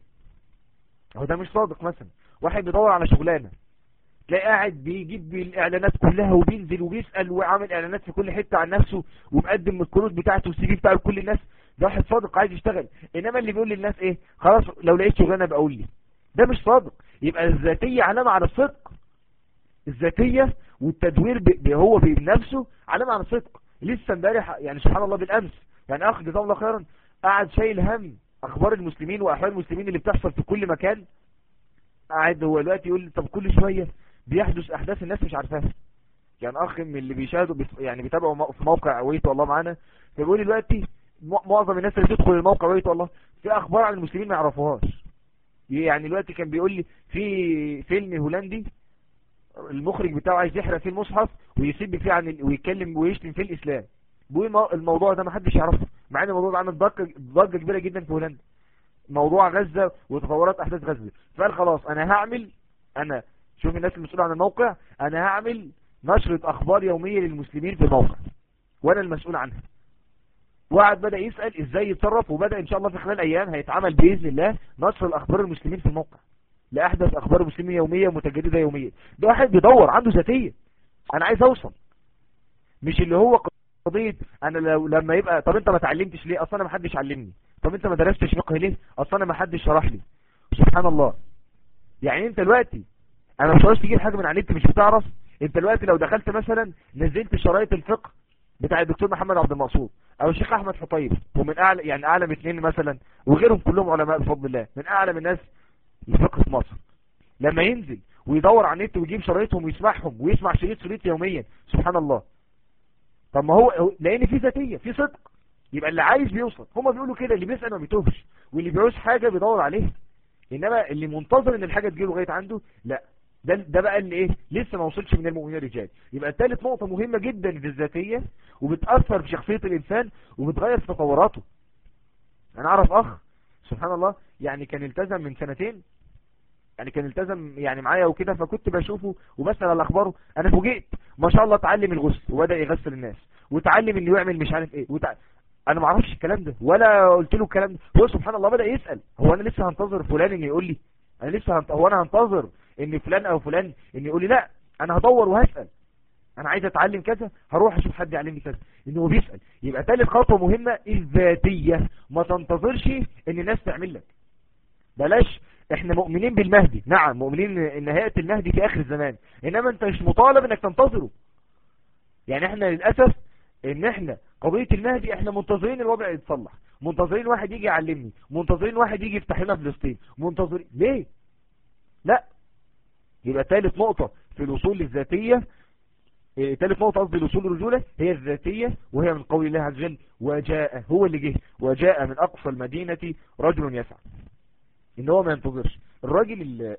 هو ده مش صادق مثلا واحد بيدور على شغلانه تلاقي قاعد بيجيب الاعلانات كلها وبينزل وبيسأل وعامل اعلانات في كل حتة عن نفسه ومقدم الكروت بتاعته والسي في بتاعه لكل الناس ده واحد صادق عايز يشتغل انما اللي بيقول للناس ايه خلاص لو لقيت شغلانه بقول لي ده مش صادق يبقى الذاتية علامة على الصدق الذاتية والتدوير ب... هو بنفسه علامة على الصدق لسه امبارح يعني سبحان الله بالامس يعني اخ جزاه الله خيرا قاعد شايل هم اخبار المسلمين واحوال المسلمين اللي بتحصل في كل مكان قاعد هو دلوقتي يقول طب كل شوية بيحدث احداث الناس مش عارفاها يعني اخ من اللي بيشاهدوا بيس... يعني بيتابعوا في موقع ويت والله معانا فبيقول لي دلوقتي معظم الناس اللي بتدخل الموقع ويت والله في اخبار عن المسلمين ما يعرفوهاش يعني دلوقتي كان بيقول لي في فيلم هولندي المخرج بتاعه عايز يحرق فيه المصحف ويسب فيه عن ال... ويتكلم ويشتم فيه الاسلام بيقول الموضوع ده ما حدش يعرفه مع ان الموضوع ده عامل ضجه ضجه كبيره جدا في هولندا موضوع غزة وتطورات احداث غزة فقال خلاص انا هعمل انا شوف الناس المسؤولة عن الموقع انا هعمل نشرة اخبار يومية للمسلمين في الموقع وانا المسؤول عنها وقعد بدأ يسأل ازاي يتصرف وبدأ ان شاء الله في خلال ايام هيتعمل باذن الله نشر الاخبار المسلمين في الموقع لاحدث اخبار المسلمين يومية متجددة يوميا ده واحد بيدور عنده ذاتية انا عايز اوصل مش اللي هو قضية انا لو لما يبقى طب انت ما تعلمتش ليه اصلا ما حدش علمني طب انت ما درستش فقه ليه اصلا انا ما حدش شرح لي سبحان الله يعني انت دلوقتي انا مش عاوز تجيب حاجه من على النت مش بتعرف انت دلوقتي لو دخلت مثلا نزلت شرايط الفقه بتاع الدكتور محمد عبد المقصود او الشيخ احمد حطيب ومن اعلى يعني اعلم اثنين مثلا وغيرهم كلهم علماء بفضل الله من اعلم الناس الفقه في مصر لما ينزل ويدور على النت ويجيب شرايطهم ويسمعهم ويسمع شريط شريط يوميا سبحان الله طب ما هو لان في ذاتيه في صدق يبقى اللي عايز بيوصل هما بيقولوا كده اللي بيسأل ما بيتوهش واللي بيعوز حاجة بيدور عليها انما اللي منتظر ان الحاجة تجيله لغايه عنده لا ده ده بقى اللي ايه لسه ما وصلش من المؤمنين الرجال يبقى ثالث نقطة مهمة جدا في الذاتية وبتأثر في شخصية الانسان وبتغير في تطوراته انا اعرف اخ سبحان الله يعني كان التزم من سنتين يعني كان التزم يعني معايا وكده فكنت بشوفه وبسأل على اخباره انا فوجئت ما شاء الله اتعلم الغسل وبدأ يغسل الناس وتعلم انه يعمل مش عارف ايه وتع... انا ما اعرفش الكلام ده ولا قلت له الكلام ده هو سبحان الله بدأ يسأل هو انا لسه هنتظر فلان ان يقول لي انا لسه هنت... هو انا هنتظر ان فلان او فلان ان يقول لي لا انا هدور وهسأل انا عايز اتعلم كذا هروح اشوف حد يعلمني كذا ان هو بيسأل يبقى ثالث خطوة مهمة الذاتية ما تنتظرش ان الناس تعمل لك بلاش احنا مؤمنين بالمهدي نعم مؤمنين ان هيئة المهدي في اخر الزمان انما انت مش مطالب انك تنتظره يعني احنا للأسف ان احنا قضية المهدي احنا منتظرين الوضع يتصلح منتظرين واحد يجي يعلمني منتظرين واحد يجي يفتح لنا فلسطين منتظرين ليه لا يبقى ثالث نقطة في الوصول للذاتية ثالث إيه نقطة قصدي الوصول للرجولة هي الذاتية وهي من قول الله عز وجل وجاء هو اللي جه وجاء من أقصى المدينة رجل يسعى إن هو ما ينتظرش الراجل اللي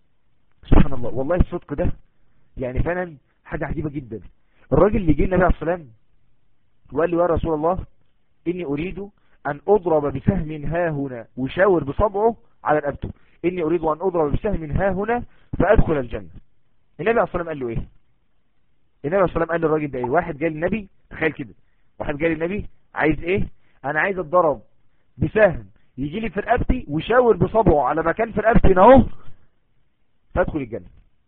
سبحان الله والله الصدق ده يعني فعلا حاجة عجيبة جدا الراجل اللي جه النبي عليه الصلاة والسلام وقال له يا رسول الله إني أريد أن أضرب بسهم ها هنا وشاور بصبعه على رقبته إني أريد أن أضرب بسهم ها هنا فأدخل الجنة النبي عليه الصلاة والسلام قال له إيه النبي عليه الصلاة والسلام قال للراجل ده إيه واحد جاي للنبي تخيل كده واحد جاي للنبي عايز إيه أنا عايز أتضرب بسهم يجي لي في رقبتي وشاور بصبعه على مكان في رقبتي هنا اهو فادخل الجنة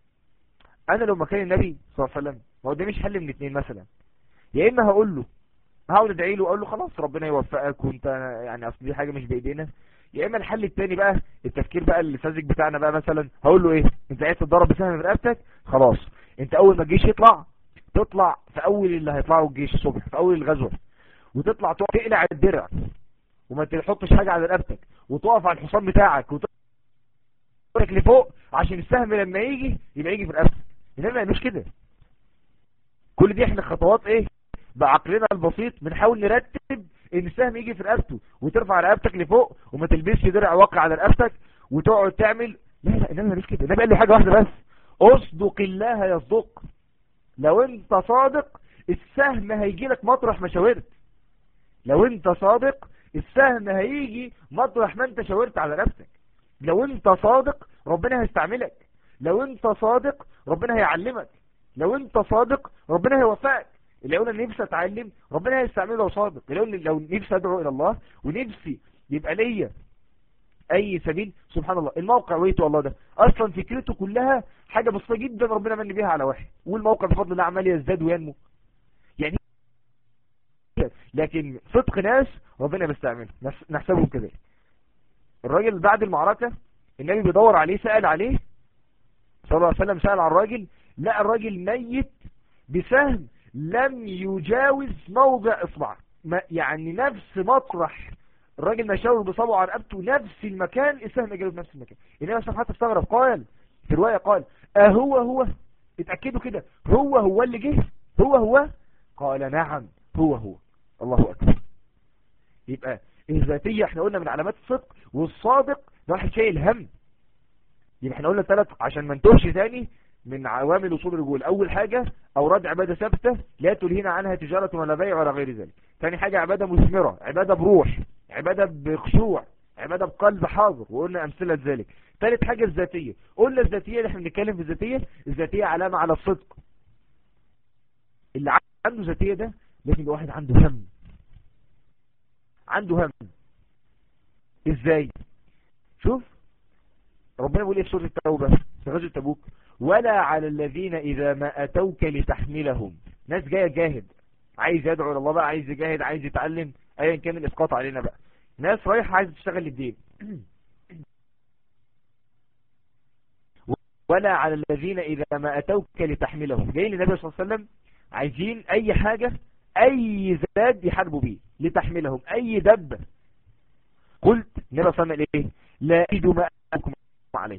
انا لو مكان النبي صلى الله عليه وسلم ما قداميش حل من اتنين مثلا يا اما هقول له هقعد ادعي له واقول له خلاص ربنا يوفقك وانت يعني اصل دي حاجه مش بايدينا يا اما الحل التاني بقى التفكير بقى الساذج بتاعنا بقى مثلا هقول له ايه انت عايز تتضرب بسهم في رقبتك خلاص انت اول ما الجيش يطلع تطلع في اول اللي هيطلعوا الجيش الصبح في اول الغزوه وتطلع تقلع الدرع وما تحطش حاجه على رقبتك وتقف على الحصان بتاعك وتقف لفوق عشان السهم لما يجي يبقى يجي في رقبتك انما مش كده كل دي احنا خطوات ايه بعقلنا البسيط بنحاول نرتب ان السهم يجي في رقبته وترفع رقبتك لفوق وما تلبسش درع واقع على رقبتك وتقعد تعمل لا لا انما مش كده النبي قال له حاجه واحده بس اصدق الله يصدق لو انت صادق السهم هيجي لك مطرح ما شاورت لو انت صادق السهم هيجي مطرح ما انت شاورت على نفسك لو انت صادق ربنا هيستعملك لو انت صادق ربنا هيعلمك لو انت صادق ربنا هيوفقك اللي يقول انا نفسي اتعلم ربنا هيستعمله لو صادق اللي يقول لو نفسي ادعو الى الله ونفسي يبقى ليا اي سبيل سبحان الله الموقع ويتو الله ده اصلا فكرته كلها حاجة بسيطة جدا ربنا من بيها على واحد والموقع بفضل الله عمال يزداد وينمو يعني لكن صدق ناس ربنا بيستعمله نحسبهم كده الراجل بعد المعركة النبي بيدور عليه سأل عليه صلى الله عليه وسلم سأل على الراجل لقى الراجل ميت بسهم لم يجاوز موضع اصبع يعني نفس مطرح الراجل ما يشاور بصبعه على رقبته نفس المكان السهم جاله نفس المكان انما السهم حتى استغرب قال في رواية قال اهو هو اتأكدوا كده هو هو اللي جه هو هو قال نعم هو هو الله اكبر يبقى الذاتية احنا قلنا من علامات الصدق والصادق ده واحد شايل هم يبقى احنا قلنا ثلاث عشان ما نتوهش ثاني من عوامل وصول الرجول اول حاجة اوراد عبادة ثابتة لا تلهينا عنها تجارة ولا بيع ولا غير ذلك ثاني حاجة عبادة مثمرة عبادة بروح عبادة بخشوع عبادة بقلب حاضر وقلنا امثلة ذلك ثالث حاجة الذاتية قلنا الذاتية اللي احنا بنتكلم في الذاتية الذاتية علامة على الصدق اللي عنده ذاتية ده لازم يبقى واحد عنده هم عنده هم ازاي شوف ربنا بيقول ايه في سورة التوبة في غزوة تبوك ولا على الذين اذا ما اتوك لتحملهم ناس جاية جاهد عايز يدعو الى الله بقى عايز يجاهد عايز يتعلم ايا كان الاسقاط علينا بقى ناس رايحة عايز تشتغل للدين ولا على الذين اذا ما اتوك لتحملهم جايين للنبي صلى الله عليه وسلم عايزين اي حاجة اي زاد يحاربوا بيه لتحملهم اي دبة قلت النبي صلى الله عليه وسلم ايه لا اجد ما اكم عليه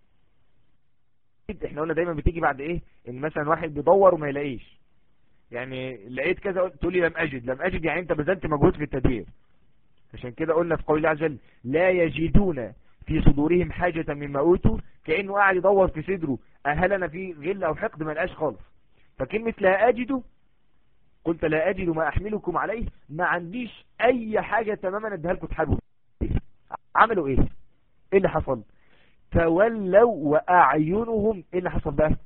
احنا قلنا دايما بتيجي بعد ايه ان مثلا واحد بيدور وما يلاقيش يعني لقيت كذا تقول لي لم اجد لم اجد يعني انت بذلت مجهود في التدوير عشان كده قلنا في قول الله عز وجل لا يجدون في صدورهم حاجة مما اوتوا كأنه قاعد يدور في صدره اهل انا في غل او حقد ما لقاش خالص فكلمة لا اجد قلت لا اجد ما احملكم عليه ما عنديش اي حاجة تماما اديها لكم تحاربوا عملوا ايه ايه اللي حصل تولوا واعينهم ايه اللي حصل بقى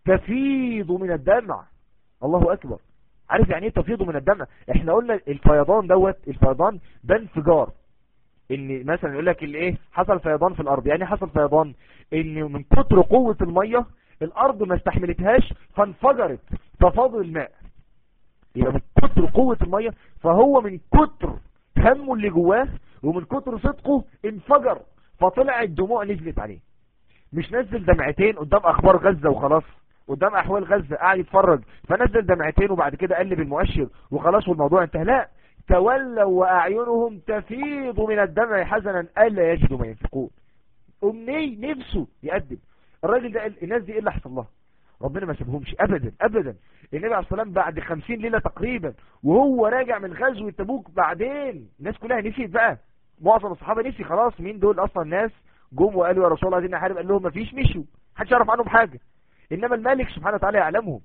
تفيض من الدمع الله اكبر عارف يعني ايه تفيض من الدمع احنا قلنا الفيضان دوت الفيضان ده انفجار ان مثلا يقول لك الايه حصل فيضان في الارض يعني حصل فيضان ان من كتر قوة المية الارض ما استحملتهاش فانفجرت ففاض الماء يبقى من كتر قوة المية فهو من كتر همه اللي جواه ومن كتر صدقه انفجر فطلع الدموع نزلت عليه مش نزل دمعتين قدام اخبار غزة وخلاص قدام احوال غزة قاعد يتفرج فنزل دمعتين وبعد كده قلب المؤشر وخلاص والموضوع انتهى لا تولوا واعينهم تفيض من الدمع حزنا الا يجدوا ما ينفقون امني نفسه يقدم الراجل ده الناس دي ايه اللي حصل لها ربنا ما سابهمش ابدا ابدا النبي عليه الصلاه والسلام بعد 50 ليله تقريبا وهو راجع من غزوه تبوك بعدين الناس كلها نسيت بقى معظم الصحابه نسي خلاص مين دول اصلا ناس جم وقالوا يا رسول الله عايزين نحارب قال لهم ما فيش مشوا محدش يعرف عنهم حاجه انما الملك سبحانه وتعالى يعلمهم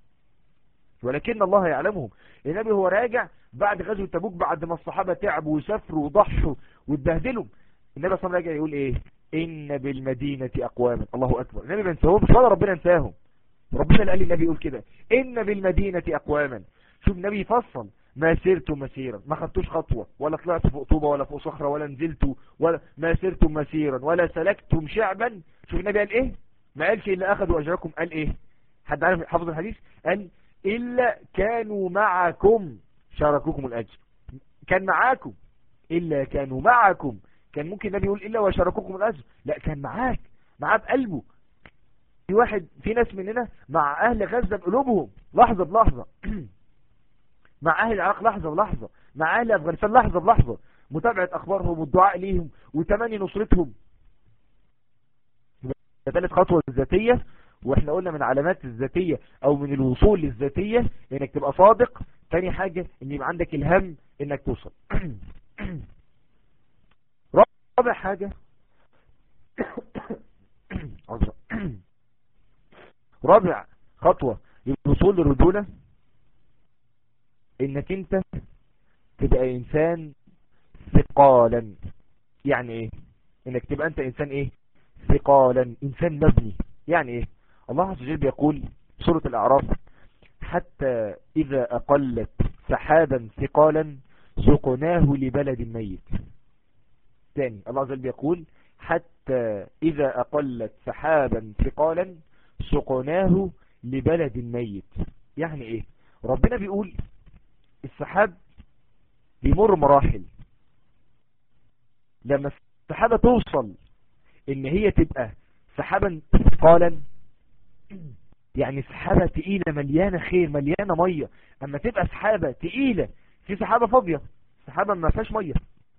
ولكن الله يعلمهم النبي هو راجع بعد غزوه تبوك بعد ما الصحابه تعبوا وسافروا وضحوا واتبهدلوا النبي صلى الله عليه وسلم يقول ايه ان بالمدينه اقواما الله اكبر النبي ما ينساهمش ولا ربنا ينساهم ربنا اللي قال النبي يقول كده ان بالمدينه اقواما شوف النبي يفصل ما سرتم مسيرا ما خدتوش خطوة ولا طلعت فوق طوبة ولا فوق صخرة ولا نزلتوا ولا ما سرتم مسيرا ولا سلكتم شعبا شوف النبي قال ايه ما قالش الا اخذوا اجركم قال ايه حد عارف حافظ الحديث قال الا كانوا معكم شاركوكم الاجر كان معاكم الا كانوا معكم كان ممكن النبي يقول الا وشاركوكم الاجر لا كان معاك معاه بقلبه في واحد في ناس مننا مع اهل غزة بقلوبهم لحظة بلحظة مع اهل العراق لحظة بلحظة مع اهل افغانستان لحظة بلحظة متابعة اخبارهم والدعاء ليهم وتمني نصرتهم ثالث خطوة الذاتية واحنا قلنا من علامات الذاتية او من الوصول للذاتية انك تبقى صادق تاني حاجة ان يبقى عندك الهم انك توصل رابع حاجة رابع خطوة للوصول للرجولة انك انت تبقى انسان ثقالا يعني ايه انك تبقى انت انسان ايه ثقالا انسان مبني يعني ايه الله عز وجل بيقول سورة الاعراف حتى اذا اقلت سحابا ثقالا سقناه لبلد ميت تاني الله عز وجل بيقول حتى اذا اقلت سحابا ثقالا سقناه لبلد ميت يعني ايه ربنا بيقول السحاب بيمر مراحل لما السحابة توصل ان هي تبقى سحابا ثقالا يعني سحابة تقيلة مليانة خير مليانة مية اما تبقى سحابة تقيلة في سحابة فاضية سحابة ما فيهاش مية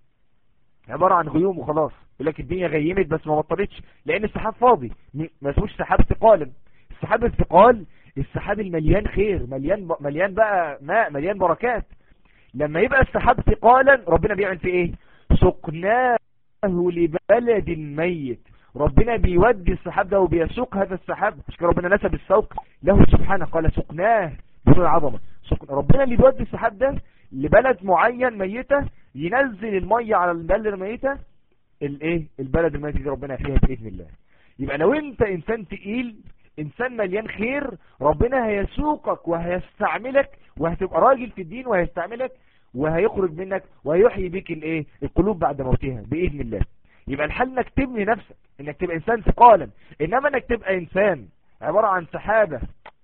عبارة عن غيوم وخلاص يقول لك الدنيا غيمت بس ما بطلتش لان السحاب فاضي ما اسموش سحاب ثقالا السحاب الثقال السحاب المليان خير مليان ب... مليان بقى ماء مليان بركات لما يبقى السحاب ثقالا ربنا بيعمل فيه ايه سقناه لبلد ميت ربنا بيودي السحاب ده وبيسوق هذا السحاب مش كده ربنا نسب السوق له سبحانه قال سقناه بدون عظمه سق... ربنا اللي بيودي السحاب ده لبلد معين ميتة ينزل المية على البلد الميتة الايه البلد الميتة دي ربنا فيها بإذن الله يبقى لو انت انسان تقيل انسان مليان خير ربنا هيسوقك وهيستعملك وهتبقى راجل في الدين وهيستعملك وهيخرج منك وهيحيي بيك الايه القلوب بعد موتها باذن الله يبقى الحل انك تبني نفسك انك تبقى انسان ثقالا انما انك تبقى انسان عبارة عن سحابة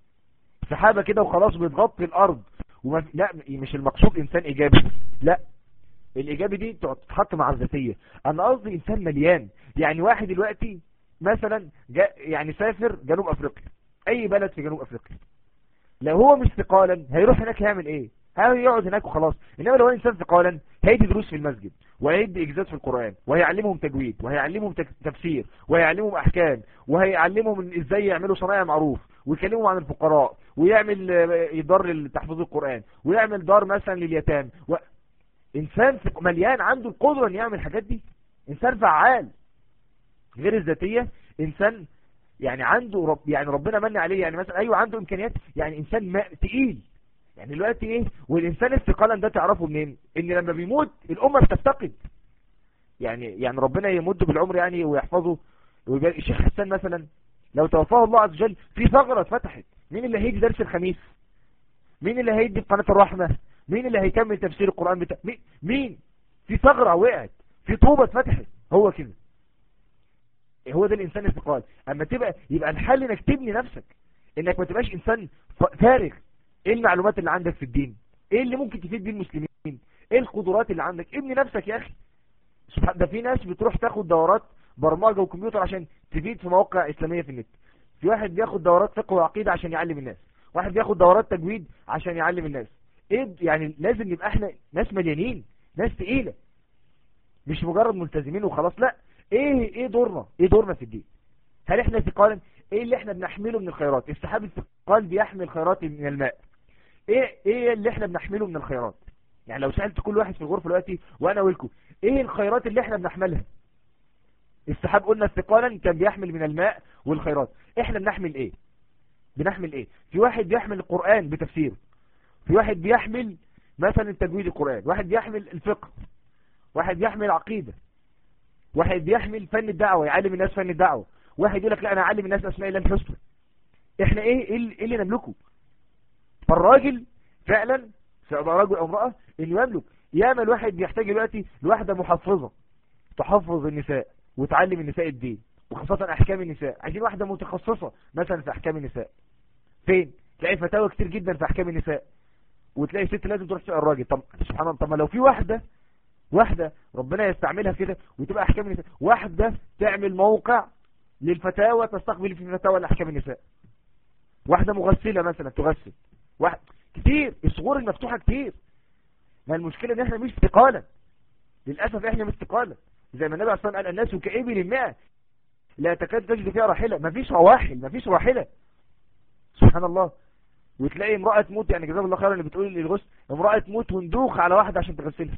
سحابة كده وخلاص بتغطي الارض وما لا مش المقصود انسان ايجابي لا الايجابي دي تتحط مع الذاتية انا قصدي انسان مليان يعني واحد دلوقتي مثلا جا يعني سافر جنوب افريقيا اي بلد في جنوب افريقيا لو هو مش ثقالا هيروح هناك يعمل ايه هيقعد هناك وخلاص انما لو انسان ثقالا هيدي دروس في المسجد وهيدي اجازات في القرآن وهيعلمهم تجويد وهيعلمهم تفسير وهيعلمهم احكام وهيعلمهم ازاي يعملوا صنايع معروف ويكلمهم عن الفقراء ويعمل دار لتحفيظ القرآن ويعمل دار مثلا لليتام و... انسان مليان عنده القدرة ان يعمل الحاجات دي انسان فعال غير الذاتية انسان يعني عنده رب يعني ربنا من عليه يعني مثلا ايوه عنده امكانيات يعني انسان ما تقيل يعني دلوقتي ايه والانسان الثقالا ده تعرفه منين ان لما بيموت الامه بتفتقد يعني يعني ربنا يمد بالعمر يعني ويحفظه ويبقى الشيخ حسان مثلا لو توفاه الله عز وجل في ثغره اتفتحت مين اللي هيجي درس الخميس مين اللي هيدي في قناه الرحمه مين اللي هيكمل تفسير القران بتاع مين, مين في ثغره وقعت في طوبه اتفتحت هو كده هو ده الانسان الثقال اما تبقى يبقى الحل انك تبني نفسك انك ما تبقاش انسان فارغ ايه المعلومات اللي عندك في الدين ايه اللي ممكن تفيد بيه المسلمين ايه القدرات اللي عندك ابني نفسك يا اخي سبحان ده في ناس بتروح تاخد دورات برمجة وكمبيوتر عشان تفيد في مواقع اسلامية في النت في واحد بياخد دورات فقه وعقيدة عشان يعلم الناس واحد بياخد دورات تجويد عشان يعلم الناس ايه يعني لازم نبقى احنا ناس مليانين ناس تقيلة مش مجرد ملتزمين وخلاص لا ايه ايه دورنا ايه دورنا في الدين هل احنا ثقالا ايه اللي احنا بنحمله من الخيرات السحاب الثقال بيحمل خيرات من الماء ايه ايه اللي احنا بنحمله من الخيرات يعني لو سألت كل واحد في الغرفة دلوقتي وانا اقولكم ايه الخيرات اللي احنا بنحملها السحاب قلنا استقالا كان بيحمل من الماء والخيرات احنا بنحمل ايه بنحمل ايه في واحد بيحمل القرآن بتفسيره في واحد بيحمل مثلا تجويد القرآن واحد بيحمل الفقه واحد بيحمل عقيدة واحد بيحمل فن الدعوة يعلم الناس فن الدعوة واحد يقول لك لا انا اعلم الناس اسماء الله الحسنى احنا ايه ايه اللي نملكه فالراجل فعلا سواء رجل او امرأة انه يملك ياما الواحد بيحتاج دلوقتي لواحدة محفظة تحفظ النساء وتعلم النساء الدين وخاصة احكام النساء عايزين واحدة متخصصة مثلا في احكام النساء فين تلاقي فتاوى كتير جدا في احكام النساء وتلاقي ست لازم تروح تسأل الراجل طب سبحان الله طب ما لو في واحدة واحدة ربنا يستعملها كده وتبقى احكام النساء واحدة تعمل موقع للفتاوى تستقبل في فتاوى الاحكام النساء واحدة مغسلة مثلا تغسل واحد كتير الصغور المفتوحة كتير ما المشكلة ان احنا مش استقالة للأسف احنا مش استقالة زي ما النبي عليه الصلاة قال الناس كإبل الماء لا تكاد تجد فيها راحلة مفيش رواحل مفيش راحلة سبحان الله وتلاقي امرأة تموت يعني جزاك الله خيرا اللي بتقول للغسل امرأة تموت وندوخ على واحدة عشان تغسلها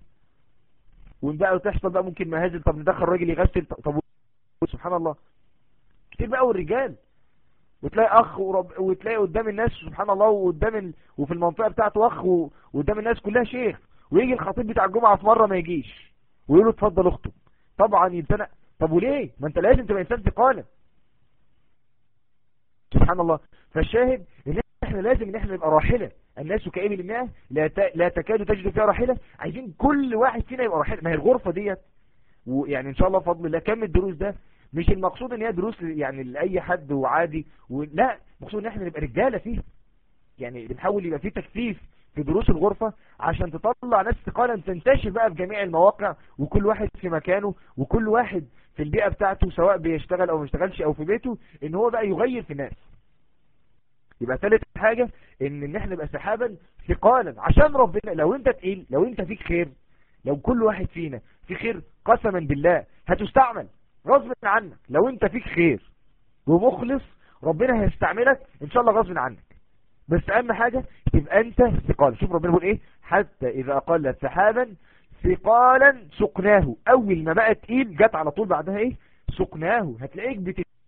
بقى وتحصل بقى ممكن مهازل طب ندخل راجل يغسل طب سبحان الله كتير بقى والرجال وتلاقي اخ ورب... وتلاقي قدام الناس سبحان الله وقدام ال... وفي المنطقه بتاعته اخ و... وقدام الناس كلها شيخ ويجي الخطيب بتاع الجمعه في مره ما يجيش ويقول له اتفضل اخطب طبعا يمتنع طب وليه ما انت لازم تبقى انسان ثقاله سبحان الله فالشاهد ان احنا لازم ان احنا نبقى راحلة الناس كإبل الماء لا لا تكاد تجد فيها راحلة عايزين كل واحد فينا يبقى راحلة ما هي الغرفة ديت ويعني ان شاء الله فضل الله كم الدروس ده مش المقصود ان هي دروس يعني لاي حد وعادي ولا المقصود ان احنا نبقى رجاله فيه يعني بنحاول يبقى فيه تكثيف في دروس الغرفة عشان تطلع ناس استقالا تنتشر بقى في جميع المواقع وكل واحد في مكانه وكل واحد في البيئة بتاعته سواء بيشتغل او ما يشتغلش او في بيته ان هو بقى يغير في الناس يبقى ثالث حاجة ان ان احنا نبقى سحابا ثقالا عشان ربنا لو انت تقيل لو انت فيك خير لو كل واحد فينا في خير قسما بالله هتستعمل غصب عنك لو انت فيك خير ومخلص ربنا هيستعملك ان شاء الله غصب عنك بس اهم حاجة تبقى انت ثقال شوف ربنا بيقول ايه حتى اذا اقل سحابا ثقالا سقناه اول ما بقى تقيل جت على طول بعدها ايه سقناه هتلاقيك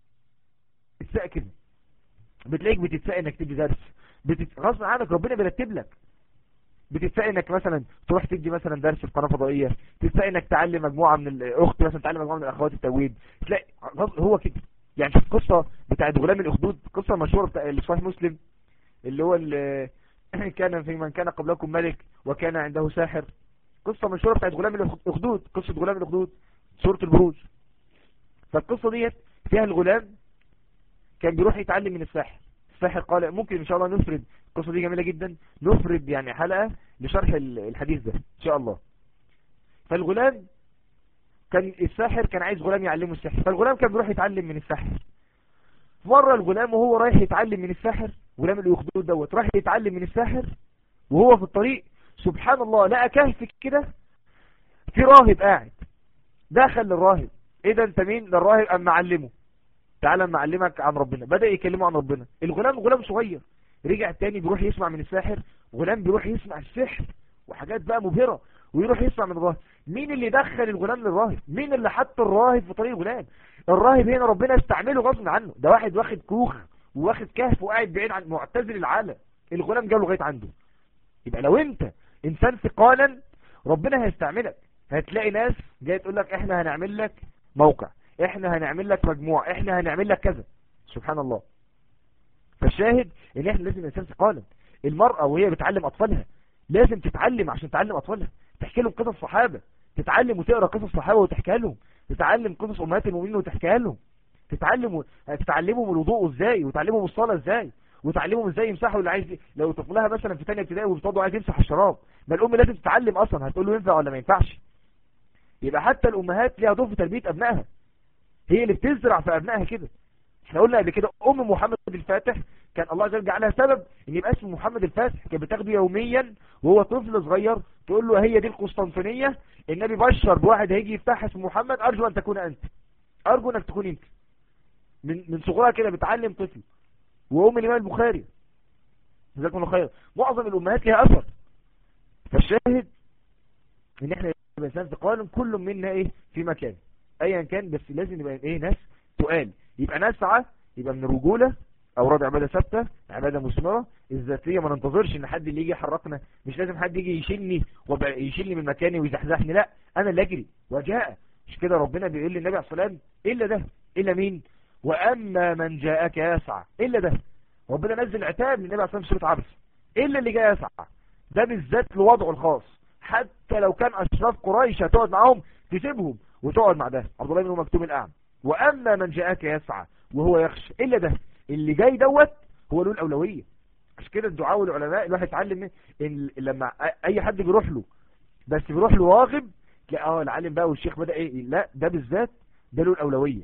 بتتساء كده بتلاقيك بتتساء انك تدي درس بتت... غصب عنك ربنا بيرتب لك بتتساء انك مثلا تروح تدي مثلا درس في قناه فضائيه تتساء انك تعلم مجموعه من الاخت مثلا تعلم مجموعه من الاخوات التوحيد تلاقي هو كده يعني شوف القصه بتاعت غلام الاخدود القصه المشهوره بتاع اللي صحيح مسلم اللي هو اللي كان في من كان قبلكم ملك وكان عنده ساحر قصه مشهوره بتاعت غلام الاخدود قصه غلام الاخدود سوره البروج فالقصه ديت فيها الغلام كان بيروح يتعلم من الساحر الساحر قال ممكن ان شاء الله نفرد القصة دي جميلة جدا نفرد يعني حلقة لشرح الحديث ده ان شاء الله فالغلام كان الساحر كان عايز غلام يعلمه السحر فالغلام كان بيروح يتعلم من الساحر مرة الغلام وهو رايح يتعلم من الساحر غلام اللي يخدود دوت رايح يتعلم من الساحر وهو في الطريق سبحان الله لقى كهف كده في راهب قاعد دخل للراهب ايه ده انت مين ده الراهب اما علمه تعالى اما اعلمك عن ربنا بدأ يكلمه عن ربنا الغلام غلام صغير رجع تاني بيروح يسمع من الساحر غلام بيروح يسمع السحر وحاجات بقى مبهرة ويروح يسمع من الراهب مين اللي دخل الغلام للراهب مين اللي حط الراهب في طريق الغلام الراهب هنا ربنا استعمله غصب عنه ده واحد واخد كوخ وواخد كهف وقاعد بعيد عن معتزل العالم الغلام جاب لغايه عنده يبقى لو انت انسان ثقالا ربنا هيستعملك هتلاقي ناس جايه تقول لك احنا هنعمل لك موقع احنا هنعمل لك مجموعة احنا هنعمل لك كذا سبحان الله فالشاهد ان احنا لازم الانسان ثقالا المرأة وهي بتعلم اطفالها لازم تتعلم عشان تعلم اطفالها تحكي لهم قصص صحابة تتعلم وتقرا قصص صحابة وتحكيها لهم تتعلم قصص امهات المؤمنين وتحكيها لهم تتعلم و... تتعلمهم الوضوء ازاي وتعلمهم الصلاة ازاي وتعلمهم ازاي يمسحوا اللي عايز لو طفلها مثلا في ثانيه ابتدائي وبتقعد عايز يمسح الشراب ما الام لازم تتعلم اصلا هتقول له ينفع ولا ما ينفعش يبقى حتى الامهات ليها دور في تربيه ابنائها هي اللي بتزرع في ابنائها كده احنا قلنا قبل كده ام محمد الفاتح كان الله عز وجل جعلها سبب ان يبقى اسمه محمد الفاتح كانت بتاخده يوميا وهو طفل صغير تقول له هي دي القسطنطينيه النبي بشر بواحد هيجي يفتحها اسمه محمد ارجو ان تكون انت ارجو انك تكون انت من من صغرها كده بتعلم طفل وام الامام البخاري جزاكم الله خير معظم الامهات ليها اثر فالشاهد ان احنا الانسان ثقال كل منا ايه في مكان ايا كان بس لازم يبقى ايه ناس تقال يبقى نسعى يبقى من الرجولة اوراد عبادة ثابتة عبادة مثمرة الذاتية ما ننتظرش ان حد اللي يجي يحركنا مش لازم حد يجي يشيلني يشيلني من مكاني ويزحزحني لا انا اللي اجري وجاء مش كده ربنا بيقول للنبي عليه الصلاه والسلام الا ده الا مين واما من جاءك يسعى الا ده ربنا نزل عتاب للنبي عليه الصلاه والسلام سوره عبس الا اللي جاي يسعى ده بالذات لوضعه الخاص حتى لو كان اشراف قريش هتقعد معاهم تسيبهم وتقعد مع ده عبد الله بن مكتوم الاعمى واما من جاءك يسعى وهو يخشى الا ده اللي جاي دوت هو له الاولويه مش كده الدعاء والعلماء الواحد يتعلم ان لما اي حد بيروح له بس بيروح له راغب لا اه العالم بقى والشيخ بدا ايه لا ده بالذات ده له الاولويه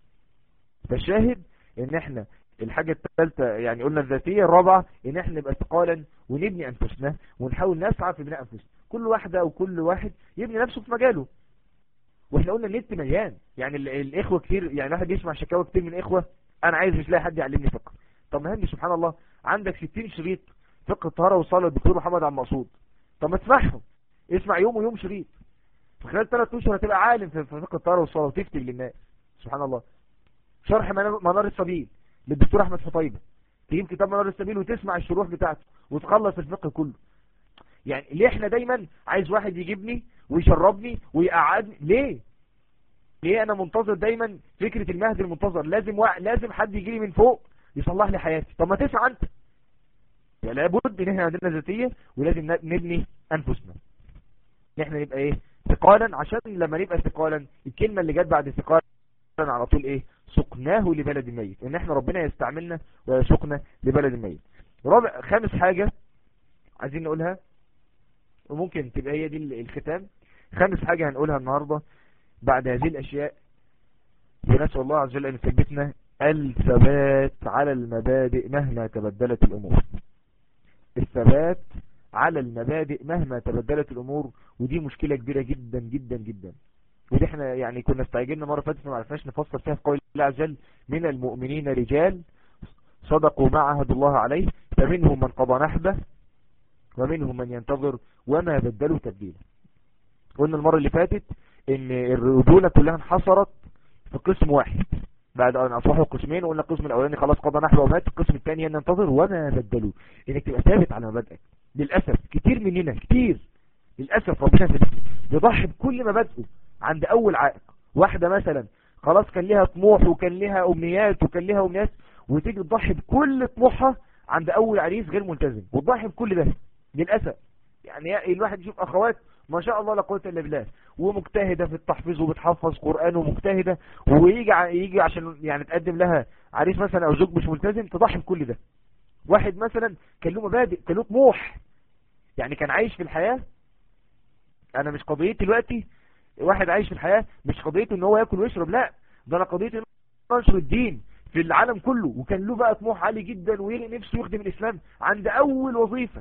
فالشاهد ان احنا الحاجة الثالثة يعني قلنا الذاتية الرابعة ان احنا نبقى ثقالا ونبني انفسنا ونحاول نسعى في بناء انفسنا كل واحدة او كل واحد يبني نفسه في مجاله واحنا قلنا النت مليان يعني الاخوة كتير يعني واحد يسمع شكاوى كتير من اخوة انا عايز مش لاقي حد يعلمني فقه طب ما هندي سبحان الله عندك 60 شريط فقه الطهارة والصلاة الدكتور محمد عبد المقصود طب ما تسمعهم اسمع يوم ويوم شريط في خلال ثلاث اشهر هتبقى عالم في فقه الطهارة والصلاة وتكتب للناس سبحان الله شرح منار السبيل للدكتور احمد حطيبة تجيب كتاب منار السبيل وتسمع الشروح بتاعته وتخلص الفقه كله يعني ليه احنا دايما عايز واحد يجيبني ويشربني ويقعدني ليه ليه انا منتظر دايما فكرة المهد المنتظر لازم و... لازم حد يجي لي من فوق يصلح لي حياتي طب ما تسعى انت يعني لابد ان احنا عندنا ذاتية ولازم نبني انفسنا ان احنا نبقى ايه ثقالا عشان لما نبقى ثقالا الكلمة اللي جت بعد ثقالا على طول ايه سقناه لبلد ميت ان احنا ربنا يستعملنا ويسقنا لبلد ميت رابع خامس حاجة عايزين نقولها وممكن تبقى هي دي الختام خامس حاجة هنقولها النهاردة بعد هذه الاشياء ونسأل الله عز وجل ان يثبتنا الثبات على المبادئ مهما تبدلت الامور الثبات على المبادئ مهما تبدلت الامور ودي مشكلة كبيرة جدا جدا جدا ودي احنا يعني كنا استعجلنا مرة فاتت ما عرفناش نفسر فيها في قول الله عز وجل من المؤمنين رجال صدقوا ما عهد الله عليه فمنهم من قضى نحبه ومنهم من ينتظر وما بدلوا تبديلا قلنا المرة اللي فاتت ان الرجولة كلها انحصرت في قسم واحد بعد ان اصبحوا قسمين وقلنا القسم الاولاني خلاص قضى نحبه ومات القسم الثاني ان ينتظر وما بدلوا انك تبقى ثابت على مبادئك للاسف كتير مننا كتير للاسف ربنا يضحي بكل مبادئه عند اول عائق واحدة مثلا خلاص كان لها طموح وكان لها امنيات وكان لها امنيات وتيجي تضحي بكل طموحها عند اول عريس غير ملتزم وتضحي بكل ده للاسف يعني الواحد يشوف اخوات ما شاء الله لا قوه الا بالله ومجتهده في التحفيظ وبتحفظ قران ومجتهده ويجي يجي عشان يعني تقدم لها عريس مثلا او زوج مش ملتزم تضحي بكل ده واحد مثلا كان له مبادئ كان له طموح يعني كان عايش في الحياه انا مش قضيتي دلوقتي واحد عايش في الحياه مش قضيته ان هو ياكل ويشرب لا ده انا قضيتي نشر الدين في العالم كله وكان له بقى طموح عالي جدا ويلي نفسه يخدم الاسلام عند اول وظيفه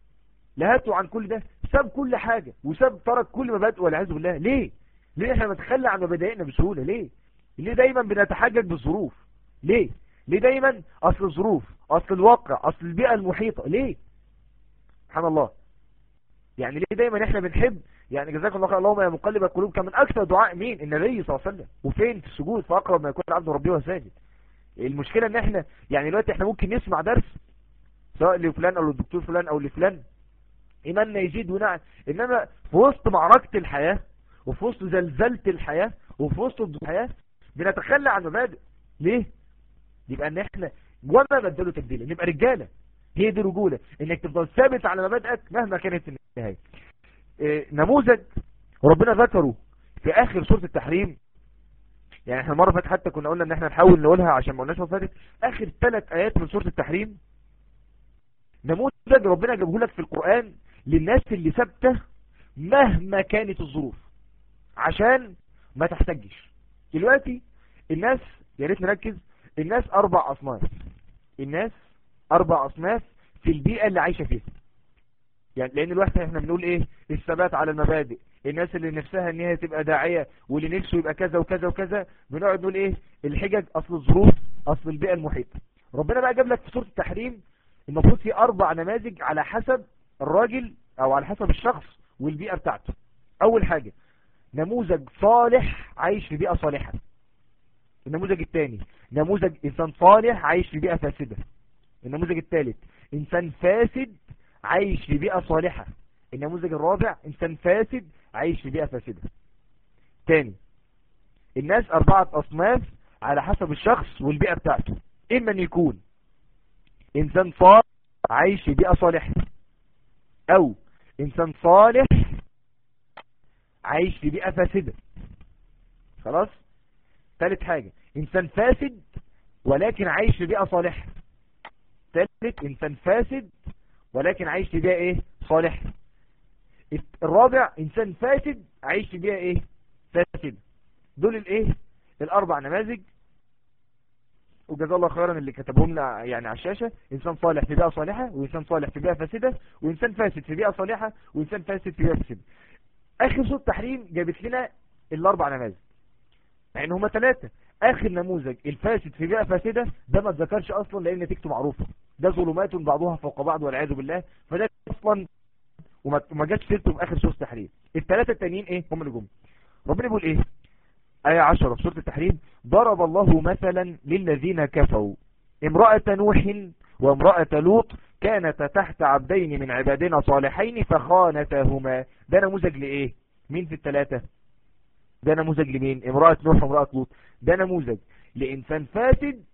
لهاته عن كل ده ساب كل حاجة وساب ترك كل مبادئ والعياذ بالله ليه ليه احنا نتخلى عن مبادئنا بسهولة ليه ليه دايما بنتحجج بالظروف ليه ليه دايما اصل الظروف اصل الواقع اصل البيئة المحيطة ليه سبحان الله يعني ليه دايما احنا بنحب يعني جزاكم الله خير اللهم يا مقلب القلوب كان من اكثر دعاء مين النبي صلى الله عليه وسلم وفين في السجود فاقرب ما يكون العبد ربه وساجد المشكلة ان احنا يعني دلوقتي احنا ممكن نسمع درس سواء لفلان او للدكتور فلان او لفلان ايماننا يزيد ونعم انما في وسط معركة الحياة وفي وسط زلزلة الحياة وفي وسط الحياة بنتخلى عن مبادئ ليه يبقى ان احنا وما بدلوا تبديلا نبقى رجالة هي دي رجولة انك تفضل ثابت على مبادئك مهما كانت النهاية إيه نموذج ربنا ذكره في اخر سورة التحريم يعني احنا مرة فاتت حتى كنا قلنا ان احنا نحاول نقولها عشان ما قلناش فاتت اخر ثلاث ايات من سورة التحريم نموذج ربنا جابه لك في القرآن للناس اللي ثابته مهما كانت الظروف عشان ما تحتجش دلوقتي الناس يا ريت نركز الناس اربع اصناف الناس اربع اصناف في البيئة اللي عايشة فيها يعني لان الوقت احنا بنقول ايه الثبات على المبادئ الناس اللي نفسها ان هي تبقى داعية واللي نفسه يبقى كذا وكذا وكذا بنقعد نقول ايه الحجج اصل الظروف اصل البيئة المحيطة ربنا بقى جاب لك في سورة التحريم المفروض في اربع نماذج على حسب الراجل او على حسب الشخص والبيئة بتاعته اول حاجة نموذج صالح عايش في بيئة صالحة النموذج الثاني نموذج انسان صالح عايش في بيئة فاسدة النموذج الثالث انسان فاسد عايش في بيئة صالحة النموذج الرابع انسان فاسد عايش في بيئة فاسدة تاني الناس اربعة اصناف على حسب الشخص والبيئة بتاعته اما ان يكون انسان صالح عايش في بيئة صالحة او انسان صالح عايش في بيئة فاسدة خلاص ثالث حاجة انسان فاسد ولكن عايش في بيئة صالحة ثالث انسان فاسد ولكن عايش في بيئة ايه صالحة الرابع انسان فاسد عايش في بيئة ايه فاسد دول الايه الاربع نماذج وجزا الله خيرا اللي كتبهم لنا يعني على الشاشة انسان صالح في بيئة صالحة وانسان صالح في بيئة فاسدة وانسان فاسد في بيئة صالحة وانسان فاسد في بيئة فاسدة اخر صوت تحريم جابت لنا الاربع نماذج يعني هما ثلاثة اخر نموذج الفاسد في بيئة فاسدة ده ما اتذكرش اصلا لان نتيجته معروفة ده ظلمات بعضها فوق بعض والعياذ بالله فده اصلا وما جاتش سيرته في اخر سورة التحريم الثلاثة التانيين ايه هم اللي جم ربنا بيقول ايه آية 10 في سورة التحريم ضرب الله مثلا للذين كفروا امرأة نوح وامرأة لوط كانت تحت عبدين من عبادنا صالحين فخانتاهما ده نموذج لإيه مين في الثلاثة ده نموذج لمين امرأة نوح وامرأة لوط ده نموذج لإنسان فاسد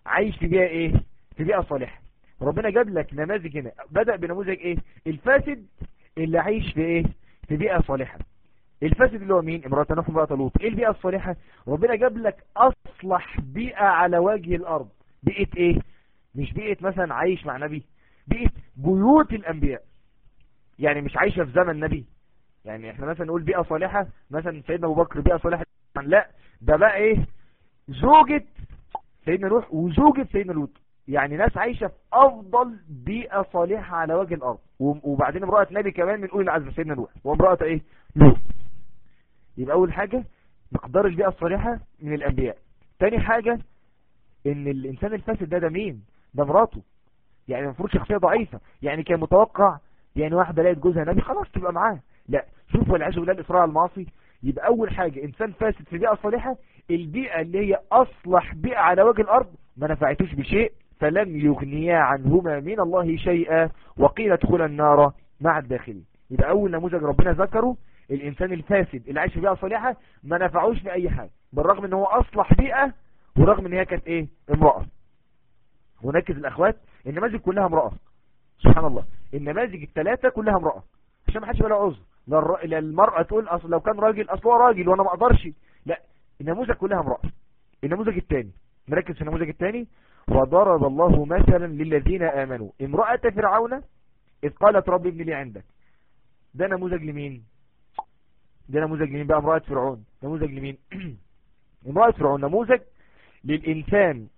عايش في بيئة ايه في بيئة صالحة ربنا جاب لك نماذج هنا بدأ بنموذج ايه الفاسد اللي عايش في ايه في بيئة صالحة الفاسد اللي هو مين امرأة نوح امرأة لوط ايه البيئة الصالحة ربنا جاب لك اصلح بيئة على وجه الارض بيئة ايه مش بيئة مثلا عايش مع نبي بيئة بيوت الانبياء يعني مش عايشة في زمن نبي يعني احنا مثلا نقول بيئة صالحة مثلا سيدنا ابو بكر بيئة صالحة لا ده بقى ايه زوجة سيدنا نوح وزوجة سيدنا لوط يعني ناس عايشة في افضل بيئة صالحة على وجه الارض وبعدين امرأة نبي كمان من اولي العزم سيدنا نوح وامرأة ايه لوط يبقى اول حاجة مقدار البيئة الصالحة من الانبياء تاني حاجة ان الانسان الفاسد ده ده مين ده مراته يعني المفروض شخصية ضعيفة يعني كان متوقع يعني واحدة لقيت جوزها نبي خلاص تبقى معاه لا شوف والعياذ بالله الإصرار على المعاصي يبقى أول حاجة إنسان فاسد في بيئة صالحة البيئة اللي هي أصلح بيئة على وجه الأرض ما نفعتوش بشيء فلم يغنيا عنهما من الله شيئا وقيل ادخل النار مع الداخلين يبقى أول نموذج ربنا ذكره الإنسان الفاسد اللي عايش في بيئة صالحة ما نفعوش في أي حاجة بالرغم إن هو أصلح بيئة ورغم إن هي كانت إيه امرأة ونركز الأخوات النماذج كلها امرأة سبحان الله النماذج الثلاثة كلها امرأة عشان ما حدش بلا عذر لا المرأة تقول أصل لو كان راجل أصل هو راجل وأنا ما أقدرش لا النموذج كلها امرأة النموذج الثاني نركز في النموذج الثاني وضرب الله مثلا للذين آمنوا امرأة فرعون إذ قالت رب ابن لي عندك ده نموذج لمين ده نموذج لمين بقى امرأة فرعون نموذج لمين امرأة فرعون نموذج للإنسان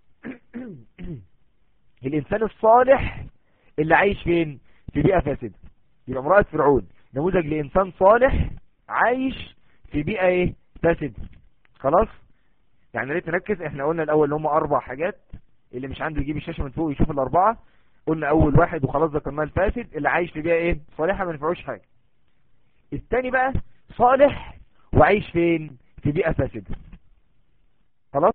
الإنسان الصالح اللي عايش فين في بيئة فاسدة يبقى امرأة فرعون نموذج لإنسان صالح عايش في بيئة ايه فاسدة خلاص يعني ريت نركز احنا قلنا الاول اللي هم اربع حاجات اللي مش عنده يجيب الشاشة من فوق يشوف الاربعة قلنا اول واحد وخلاص ذكرناه الفاسد اللي عايش في بيئة ايه صالحة ما نفعوش حاجة التاني بقى صالح وعايش فين في بيئة فاسدة خلاص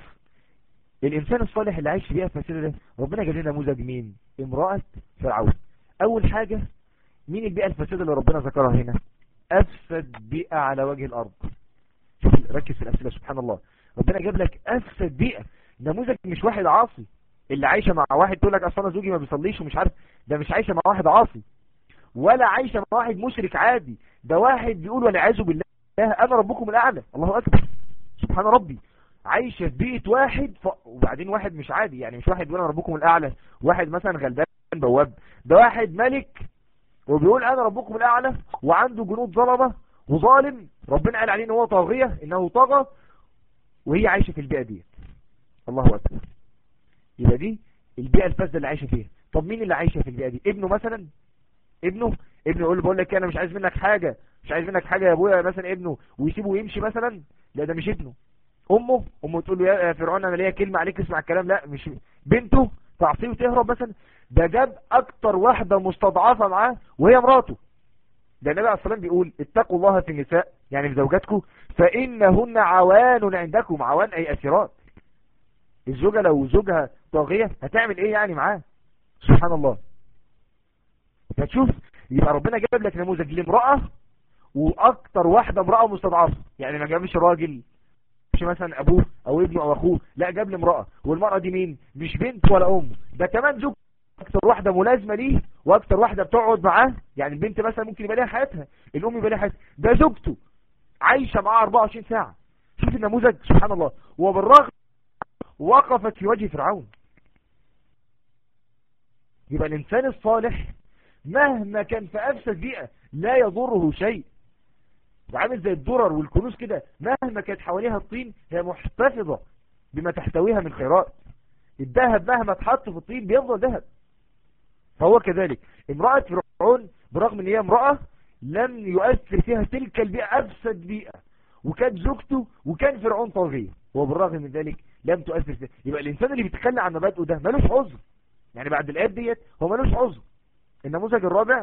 الانسان الصالح اللي عايش في بيئة فاسدة ده ربنا جاب لنا نموذج مين امرأة فرعون اول حاجة مين البيئة الفاسدة اللي ربنا ذكرها هنا افسد بيئة على وجه الارض شوف ركز في الاسئلة سبحان الله ربنا جاب لك افسد بيئة نموذج مش واحد عاصي اللي عايشة مع واحد تقول لك اصل انا زوجي ما بيصليش ومش عارف ده مش عايشة مع واحد عاصي ولا عايشة مع واحد مشرك عادي ده واحد بيقول والعياذ بالله انا ربكم الاعلى الله اكبر سبحان ربي عايشة في بيئة واحد ف... وبعدين واحد مش عادي يعني مش واحد بيقول انا ربكم الاعلى واحد مثلا غلبان بواب ده واحد ملك وبيقول انا ربكم الاعلى وعنده جنود ظلمة وظالم ربنا قال عليه ان هو طاغية انه طغى وهي عايشة في البيئة دي الله اكبر يبقى دي البيئة الفاسدة اللي عايشة فيها طب مين اللي عايشة في البيئة دي ابنه مثلا ابنه ابنه يقول له بقول لك انا مش عايز منك حاجة مش عايز منك حاجة يا ابويا مثلا ابنه ويسيبه ويمشي مثلا لا ده مش ابنه امه امه تقول له يا فرعون انا ليا كلمة عليك اسمع الكلام لا مش بنته تعصيه وتهرب مثلا ده جاب اكتر واحدة مستضعفة معاه وهي مراته ده النبي عليه الصلاة والسلام بيقول اتقوا الله في النساء يعني في زوجاتكم فإنهن عوان عندكم عوان أي أسيرات الزوجة لو زوجها طاغية هتعمل ايه يعني معاه سبحان الله فتشوف يبقى ربنا جاب لك نموذج لامرأة واكتر واحدة امرأة مستضعفة يعني ما جابش راجل مش مثلا ابوه او ابنه او اخوه لا جاب لي امرأة والمرأة دي مين مش بنت ولا ام ده كمان زوج اكتر واحدة ملازمة ليه واكتر واحدة بتقعد معاه يعني البنت مثلا ممكن يبقى لها حياتها الام يبقى لها حياتها ده زوجته عايشة معاه 24 ساعة شوف النموذج سبحان الله وبالرغم وقفت في وجه فرعون يبقى الانسان الصالح مهما كان في افسد بيئة لا يضره شيء وعامل زي الدرر والكنوز كده مهما كانت حواليها الطين هي محتفظة بما تحتويها من خيرات الذهب مهما اتحط في الطين بيفضل ذهب فهو كذلك امرأة فرعون برغم ان هي امرأة لم يؤثر فيها تلك البيئة افسد بيئة وكانت زوجته وكان فرعون طاغية وبالرغم من ذلك لم تؤثر فيها يبقى الانسان اللي بيتخلى عن مبادئه ده ملوش عذر يعني بعد الايات ديت هو ملوش عذر النموذج الرابع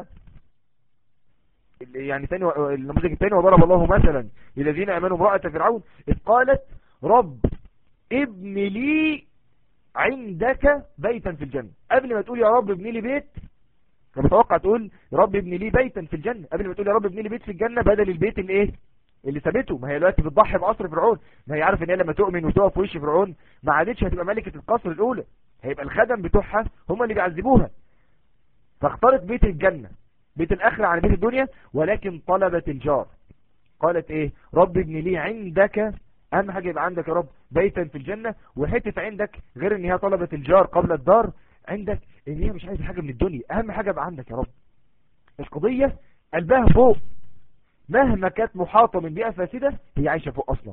يعني ثاني النموذج الثاني وضرب الله مثلا للذين امنوا امرأة فرعون اذ قالت رب ابن لي عندك بيتا في الجنة قبل ما تقول يا رب ابن لي بيت كان متوقع تقول يا رب ابن لي بيتا في الجنة قبل ما تقول يا رب ابن لي بيت في الجنة بدل البيت الايه اللي سابته ما هي دلوقتي بتضحي بقصر فرعون ما هي عارف ان هي لما تؤمن وتقف في وش فرعون ما عادتش هتبقى ملكة القصر الاولى هيبقى الخدم بتوعها هم اللي بيعذبوها فاختارت بيت الجنة بيت الاخرة عن بيت الدنيا ولكن طلبت الجار قالت ايه رب ابن لي عندك اهم حاجة يبقى عندك يا رب بيتا في الجنة وحتة عندك غير ان هي طلبت الجار قبل الدار عندك ان هي مش عايزة حاجة من الدنيا اهم حاجة يبقى عندك يا رب القضية قلبها فوق مهما كانت محاطة من بيئة فاسدة هي عايشة فوق اصلا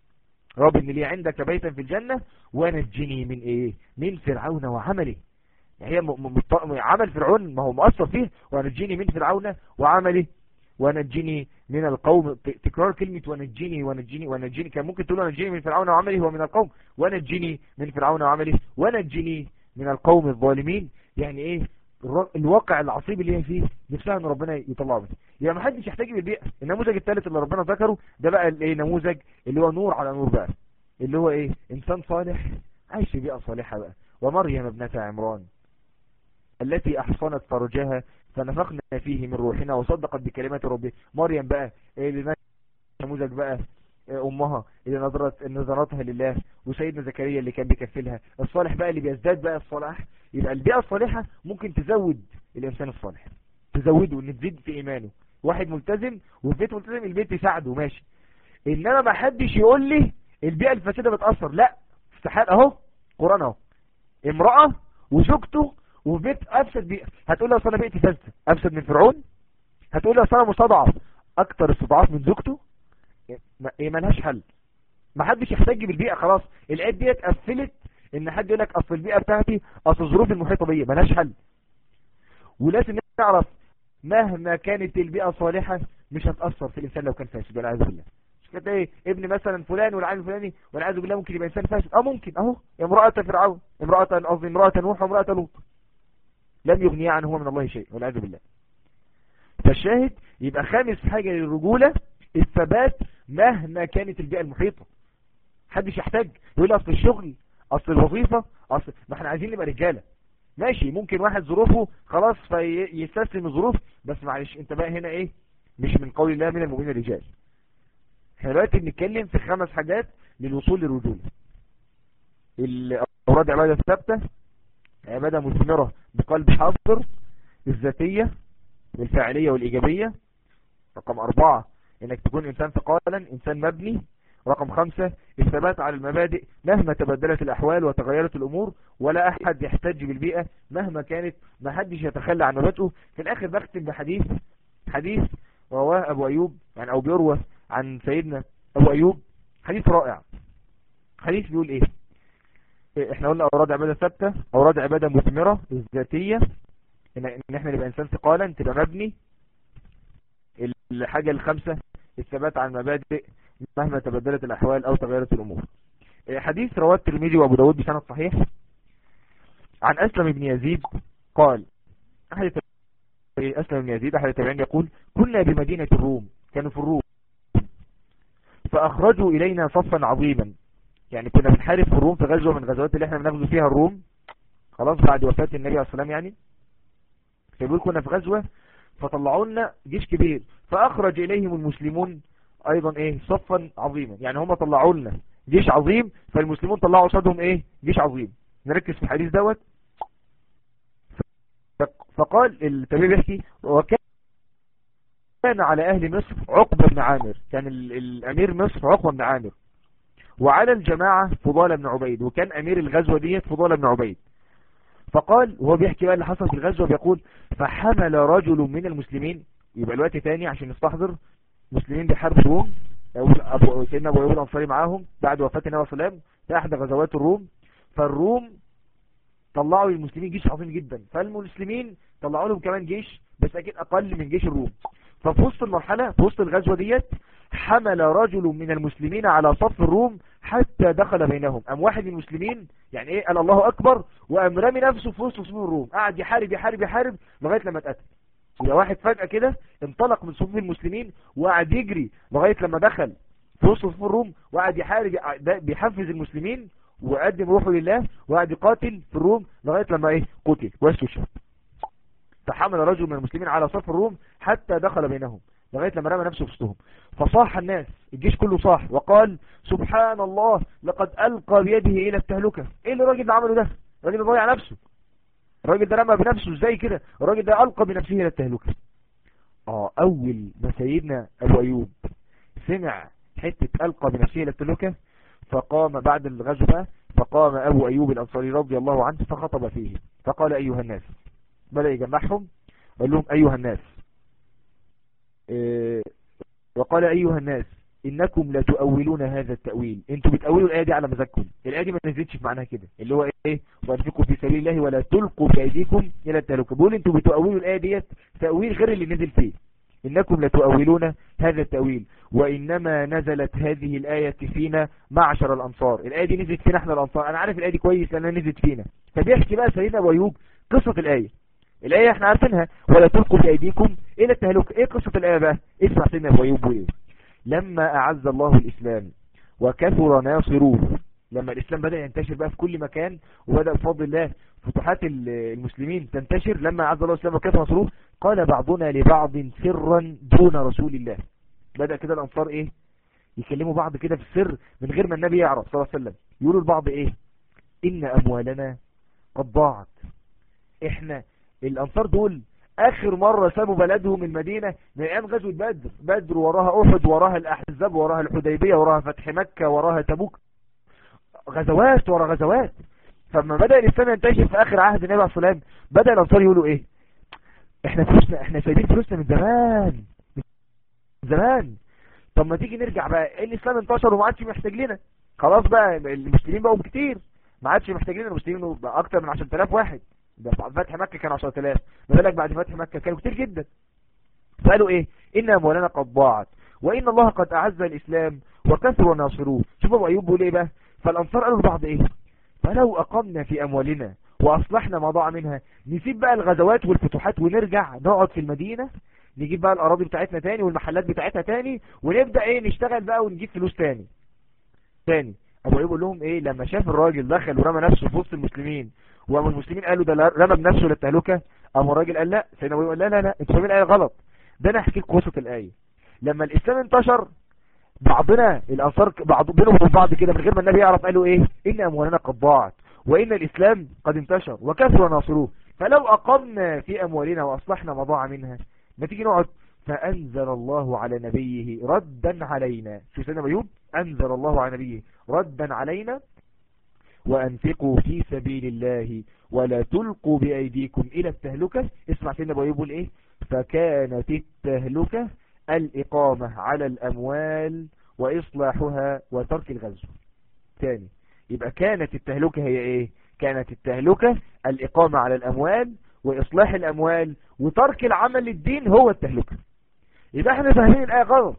رب ان لي عندك بيتا في الجنة ونجني من ايه من فرعون وعمله هي م... م... عمل فرعون ما هو مؤثر فيه ونجني من فرعون وعمله ونجني من القوم تكرار كلمة ونجني ونجني ونجني كان ممكن تقول ونجني من فرعون وعمله ومن القوم ونجني من فرعون وعمله ونجني من القوم الظالمين يعني ايه الواقع العصيب اللي هي فيه نفسها ان ربنا يطلعه منه يعني ما حدش يحتاج بالبيئة النموذج الثالث اللي ربنا ذكره ده بقى الايه نموذج اللي هو نور على نور بقى اللي هو ايه انسان صالح عايش في بيئة صالحة بقى ومريم ابنة عمران التي احصنت فرجها فنفخنا فيه من روحنا وصدقت بكلمات ربه مريم بقى اللي نموذج بقى امها اللي نظرت نظرتها لله وسيدنا زكريا اللي كان بيكفلها الصالح بقى اللي بيزداد بقى الصلاح يبقى البيئة الصالحة ممكن تزود الانسان الصالح تزوده ان تزيد في ايمانه واحد ملتزم وفي بيت ملتزم البيت يساعده ماشي انما ما حدش يقول لي البيئة الفاسدة بتأثر لا استحال اهو قرآن اهو امرأة وزوجته وفي بيت افسد بيئة هتقول لي اصل انا بيئتي فاسدة افسد من فرعون هتقول لي اصل انا مستضعف اكتر استضعاف من زوجته ايه ملهاش حل ما حدش يحتاج بالبيئة خلاص العيب ديت قفلت ان حد يقول لك اصل البيئة بتاعتي اصل الظروف المحيطة بيا ملهاش حل ولازم نعرف مهما كانت البيئة صالحة مش هتأثر في الانسان لو كان فاسد والعياذ بالله مش كده ايه ابن مثلا فلان والعيال الفلاني والعياذ بالله ممكن يبقى انسان فاسد اه ممكن اهو امرأة فرعون امرأة قصدي امرأة نوح وامرأة لوط لم يغني عنه من الله شيء والعياذ بالله فالشاهد يبقى خامس حاجة للرجولة الثبات مهما كانت البيئة المحيطة حدش يحتاج يقول اصل الشغل اصل الوظيفة اصل ما احنا عايزين نبقى رجالة ماشي ممكن واحد ظروفه خلاص فيستسلم الظروف بس معلش انت بقى هنا ايه مش من قول الله من المؤمنين الرجال احنا دلوقتي بنتكلم في خمس حاجات للوصول للرجولة الاوراد عبادة ثابتة عبادة مثمرة بقلب حاضر الذاتية والفاعلية والإيجابية رقم أربعة انك تكون انسان ثقالا انسان مبني رقم خمسة الثبات على المبادئ مهما تبدلت الاحوال وتغيرت الامور ولا احد يحتج بالبيئة مهما كانت ما حدش يتخلى عن مبادئه في الاخر بختم بحديث حديث رواه ابو ايوب يعني او بيروى عن سيدنا ابو ايوب حديث رائع حديث بيقول ايه احنا قلنا اوراد عبادة ثابتة اوراد عبادة مثمرة الذاتية ان احنا نبقى انسان ثقالا تبقى مبني الحاجة الخامسة الثبات على المبادئ مهما تبدلت الأحوال أو تغيرت الأمور حديث رواه الترمذي وأبو داود بسند صحيح عن أسلم بن يزيد قال أحد أسلم بن يزيد أحد التابعين يقول كنا بمدينة الروم كانوا في الروم فأخرجوا إلينا صفا عظيما يعني كنا بنحارب في الروم في غزوة من غزوات اللي احنا بنغزو فيها الروم خلاص بعد وفاة النبي عليه الصلاة والسلام يعني فيقول كنا في غزوة فطلعوا لنا جيش كبير فأخرج إليهم المسلمون أيضا إيه صفا عظيما يعني هم طلعوا لنا جيش عظيم فالمسلمون طلعوا قصادهم إيه جيش عظيم نركز في الحديث دوت فقال التابعي بيحكي وكان على أهل مصر عقبة بن عامر كان الأمير مصر عقبة بن عامر وعلى الجماعة فضال بن عبيد وكان أمير الغزوة ديت فضال بن عبيد فقال وهو بيحكي بقى اللي حصل في الغزوة بيقول فحمل رجل من المسلمين يبقى الوقت تاني عشان نستحضر مسلمين بيحاربوا الروم أبو سيدنا ابو ايوب الانصاري معاهم بعد وفاة النبي صلى الله عليه وسلم في احدى غزوات الروم فالروم طلعوا للمسلمين جيش عظيم جدا فالمسلمين طلعوا لهم كمان جيش بس اكيد اقل من جيش الروم ففي وسط المرحلة في وسط الغزوة ديت حمل رجل من المسلمين على صف الروم حتى دخل بينهم ام واحد من المسلمين يعني ايه قال الله اكبر وام رمي نفسه في وسط صفوف الروم قعد يحارب يحارب يحارب لغاية لما اتقتل يبقى واحد فجأة كده انطلق من صفوف المسلمين وقعد يجري لغاية لما دخل في وسط صفوف الروم وقعد يحارب بيحفز المسلمين وقدم روحه لله وقعد يقاتل في الروم لغاية لما ايه قتل واستشهد فحمل رجل من المسلمين على صف الروم حتى دخل بينهم لغاية لما رمى نفسه في وسطهم فصاح الناس الجيش كله صاح وقال سبحان الله لقد ألقى بيده إلى التهلكة إيه اللي الراجل ده عمله ده الراجل ده ضيع نفسه الراجل ده رمى بنفسه ازاي كده الراجل ده ألقى بنفسه إلى التهلكة اه أول ما سيدنا أبو أيوب سمع حتة ألقى بنفسه إلى التهلكة فقام بعد الغزو بقى فقام أبو أيوب الأنصاري رضي الله عنه فخطب فيه فقال أيها الناس بدأ يجمعهم وقال لهم أيها الناس إيه وقال أيها الناس إنكم لا تؤولون هذا التأويل انتوا بتأولوا الآية دي على مزاجكم الآية دي ما نزلتش في معناها كده اللي هو إيه وأنفقوا في سبيل الله ولا تلقوا بأيديكم إلى التهلكة بيقول انتوا بتؤولوا الآية ديت تأويل غير اللي نزل فيه إنكم لا تؤولون هذا التأويل وإنما نزلت هذه الآية فينا معشر الأنصار الآية دي نزلت فينا احنا الأنصار أنا عارف الآية دي كويس لأنها نزلت فينا فبيحكي بقى سيدنا أبو أيوب قصة الآية الآية احنا عارفينها ولا تلقوا بأيديكم إلى التهلكة إيه قصة الآية بقى اسمع سيدنا أبو أيوب وإيه لما أعز الله الإسلام وكثر ناصروه لما الإسلام بدأ ينتشر بقى في كل مكان وبدأ بفضل الله فتوحات المسلمين تنتشر لما أعز الله الإسلام وكثر ناصروه قال بعضنا لبعض سرا دون رسول الله بدأ كده الأنصار إيه يكلموا بعض كده في السر من غير ما النبي يعرف صلى الله عليه وسلم يقولوا لبعض إيه إن أموالنا قد ضاعت إحنا الأنصار دول اخر مرة سابوا بلدهم المدينة من ايام غزوة بدر بدر وراها احد وراها الاحزاب وراها الحديبية وراها فتح مكة وراها تبوك غزوات ورا غزوات فلما بدأ الاسلام ينتشر في اخر عهد النبي عليه الصلاة والسلام بدأ الانصار يقولوا ايه احنا فلوسنا احنا سايبين فلوسنا من زمان من زمان طب ما تيجي نرجع بقى الاسلام انتشر وما عادش محتاج لنا خلاص بقى المسلمين بقوا كتير ما عادش محتاج لنا المسلمين بقى اكتر من 10000 واحد ده فتح مكة كان 10000 ما بالك بعد فتح مكة كانوا كتير جدا فقالوا ايه ان اموالنا قد ضاعت وان الله قد اعز الاسلام وكثر ناصروه شوفوا ابو ايوب بيقول ايه بقى فالانصار قالوا لبعض ايه فلو اقمنا في اموالنا واصلحنا ما ضاع منها نسيب بقى الغزوات والفتوحات ونرجع نقعد في المدينة نجيب بقى الاراضي بتاعتنا تاني والمحلات بتاعتها تاني ونبدأ ايه نشتغل بقى ونجيب فلوس تاني تاني ابو ايوب يقول لهم ايه لما شاف الراجل دخل ورمى نفسه في وسط المسلمين وابو المسلمين قالوا ده رمى بنفسه للتهلكة اما الراجل قال لا سيدنا ابو قال لا لا لا انتوا فاهمين الايه غلط ده انا احكي لكم قصه الايه لما الاسلام انتشر بعضنا الانصار بعض بينهم وبين بعض كده من غير ما النبي يعرف قالوا ايه ان اموالنا قد ضاعت وان الاسلام قد انتشر وكثر ناصروه فلو اقمنا في اموالنا واصلحنا ما ضاع منها ما تيجي نقعد فانزل الله على نبيه ردا علينا شو سيدنا ايوب انزل الله على نبيه ردا علينا وأنفقوا في سبيل الله ولا تلقوا بأيديكم إلى التهلكة اسمع سيدنا أبو يقول إيه فكانت التهلكة الإقامة على الأموال وإصلاحها وترك الغزو تاني يبقى كانت التهلكة هي إيه كانت التهلكة الإقامة على الأموال وإصلاح الأموال وترك العمل للدين هو التهلكة يبقى احنا فاهمين الآية غلط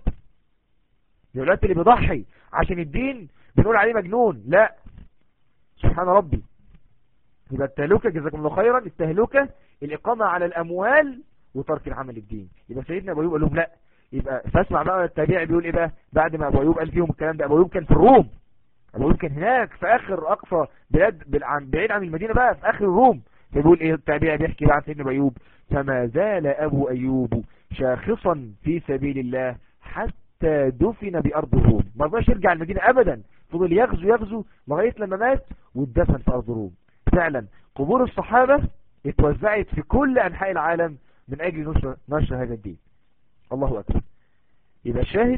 دلوقتي اللي بيضحي عشان الدين بنقول عليه مجنون لا سبحان ربي يبقى التهلكة جزاكم الله خيرا التهلكة الإقامة على الأموال وترك العمل الدين يبقى سيدنا أبو أيوب قال لهم لا يبقى فاسمع بقى التابع بيقول إيه بقى بعد ما أبو أيوب قال فيهم الكلام ده أبو أيوب كان في الروم أبو أيوب كان هناك في آخر أقصى بلاد بعيد عن المدينة بقى في آخر الروم فبيقول إيه التابع بيحكي بقى عن سيدنا أبو أيوب فما زال أبو أيوب شاخصا في سبيل الله حتى دفن بأرض الروم ما رضاش يرجع المدينة أبدا فضل يغزو يغزو لغاية لما مات واتدفن في أرض الروم فعلا قبور الصحابة اتوزعت في كل أنحاء العالم من أجل نشر, نشر هذا الدين الله أكبر يبقى الشاهد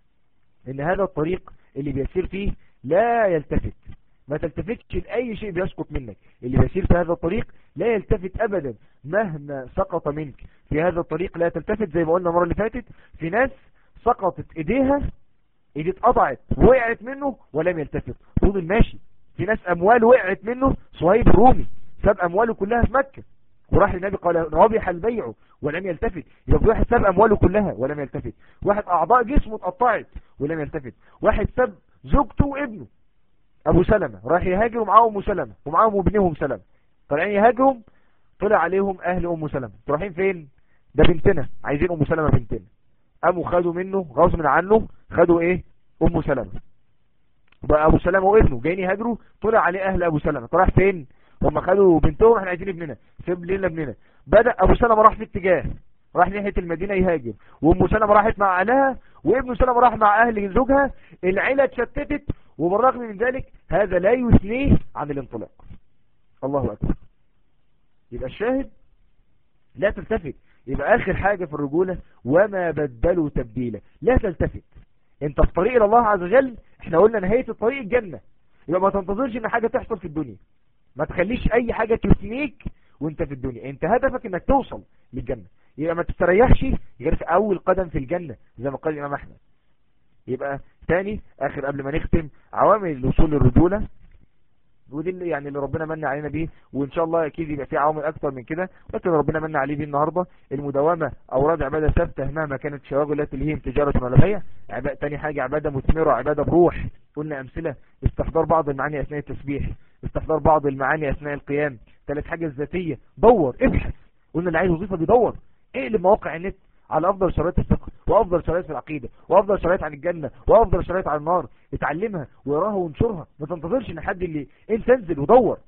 ان هذا الطريق اللي بيسير فيه لا يلتفت ما تلتفتش لأي شيء بيسقط منك اللي بيسير في هذا الطريق لا يلتفت أبدا مهما سقط منك في هذا الطريق لا تلتفت زي ما قلنا المرة اللي فاتت في ناس سقطت ايديها ايدي اتقطعت وقعت منه ولم يلتفت فضل ماشي في ناس اموال وقعت منه صهيب الرومي ساب امواله كلها في مكة وراح للنبي قال رابح البيع ولم يلتفت يبقى واحد ساب امواله كلها ولم يلتفت واحد اعضاء جسمه اتقطعت ولم يلتفت واحد ساب زوجته وابنه ابو سلمة راح يهاجر ومعاهم ام سلمة ومعاهم ابنهم سلمة طالعين يهاجرهم طلع عليهم اهل ام سلمة رايحين فين ده بنتنا عايزين ام سلمة بنتنا قاموا خدوا منه غصب عنه خدوا ايه ام سلمة بقى ابو سلمة وابنه جايين يهاجروا طلع عليه اهل ابو سلمة طلع فين هم خدوا بنتهم احنا عايزين ابننا سيب لنا ابننا بدأ ابو سلمة راح في اتجاه راح ناحية المدينة يهاجر وام سلمة راحت مع اهلها وابن سلمة راح مع اهل زوجها العيلة اتشتتت وبالرغم من ذلك هذا لا يثنيه عن الانطلاق الله اكبر يبقى الشاهد لا تلتفت يبقى اخر حاجة في الرجولة وما بدلوا تبديلا لا تلتفت انت في طريق الى الله عز وجل احنا قلنا نهاية الطريق الجنة يبقى ما تنتظرش ان حاجة تحصل في الدنيا ما تخليش اي حاجة تثنيك وانت في الدنيا انت هدفك انك توصل للجنة يبقى ما تستريحش غير في اول قدم في الجنة زي ما قال الامام احمد يبقى تاني اخر قبل ما نختم عوامل الوصول للرجولة ودي اللي يعني اللي ربنا من علينا بيه وان شاء الله اكيد يبقى في عوامل اكتر من كده لكن ربنا من عليه بيه النهارده المداومه اوراد عباده ثابته مهما كانت شواغل لا تلهيهم تجاره ولا بيع عباده تاني حاجه عباده مثمره عباده بروح قلنا امثله استحضار بعض المعاني اثناء التسبيح استحضار بعض المعاني اثناء القيام ثالث حاجه الذاتيه دور ابحث قلنا اللي عايز وظيفه بيدور اقلب مواقع النت على افضل شرايط الفقه وافضل شرايط في العقيده وافضل شرايط عن الجنه وافضل شرايط عن النار اتعلمها واقراها وانشرها ما تنتظرش ان حد اللي انت انزل ودور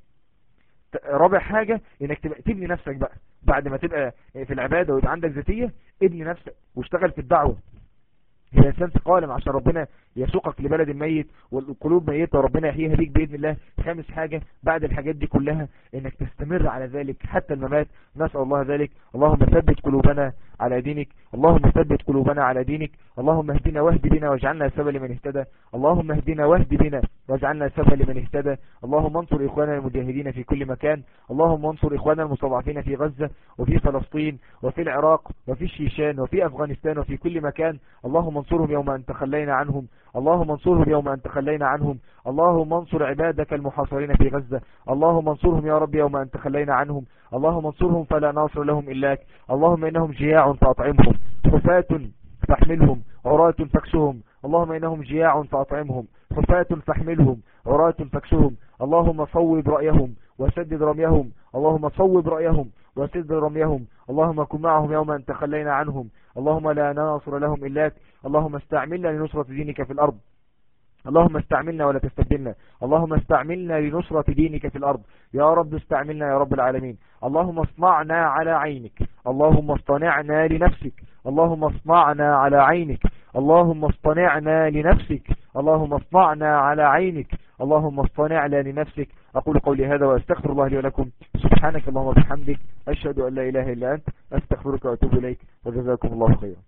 رابع حاجه انك تبقى تبني نفسك بقى بعد ما تبقى في العباده ويبقى عندك ذاتيه ابني نفسك واشتغل في الدعوه الانسان قائم عشان ربنا يسوقك لبلد ميت والقلوب ميتة وربنا يحييها بيك بإذن الله خامس حاجة بعد الحاجات دي كلها انك تستمر على ذلك حتى الممات نسأل الله ذلك اللهم ثبت قلوبنا على دينك اللهم ثبت قلوبنا على دينك اللهم اهدنا واهد بنا واجعلنا سبا لمن اهتدى اللهم اهدنا واهد بنا واجعلنا سبا لمن اهتدى اللهم انصر اخواننا المجاهدين في كل مكان اللهم انصر اخواننا المستضعفين في غزة وفي فلسطين وفي العراق وفي الشيشان وفي افغانستان وفي كل مكان اللهم انصرهم يوم ان تخلينا عنهم اللهم انصرهم يوم أن تخلينا عنهم اللهم انصر عبادك المحاصرين في غزة اللهم انصرهم يا رب يوم أن تخلينا عنهم اللهم انصرهم فلا ناصر لهم إلاك اللهم إنهم جياع فأطعمهم حفاة فاحملهم عراة فاكسهم اللهم إنهم جياع فأطعمهم حفاة فاحملهم عراة فاكسهم اللهم صوب رأيهم وسدد رميهم اللهم صوب رأيهم وسدد رميهم اللهم كن معهم يوم أن تخلينا عنهم اللهم لا ناصر لهم إلاك اللهم استعملنا لنصرة دينك في الأرض اللهم استعملنا ولا تستبدلنا اللهم استعملنا لنصرة دينك في الأرض يا رب استعملنا يا رب العالمين اللهم اصنعنا على عينك اللهم اصطنعنا لنفسك اللهم اصنعنا على عينك اللهم اصطنعنا لنفسك اللهم اصنعنا على عينك اللهم اصطنعنا لنفسك أقول قولي هذا وأستغفر الله لي ولكم سبحانك اللهم وبحمدك أشهد أن لا إله إلا أنت أستغفرك وأتوب إليك وجزاكم الله خيرا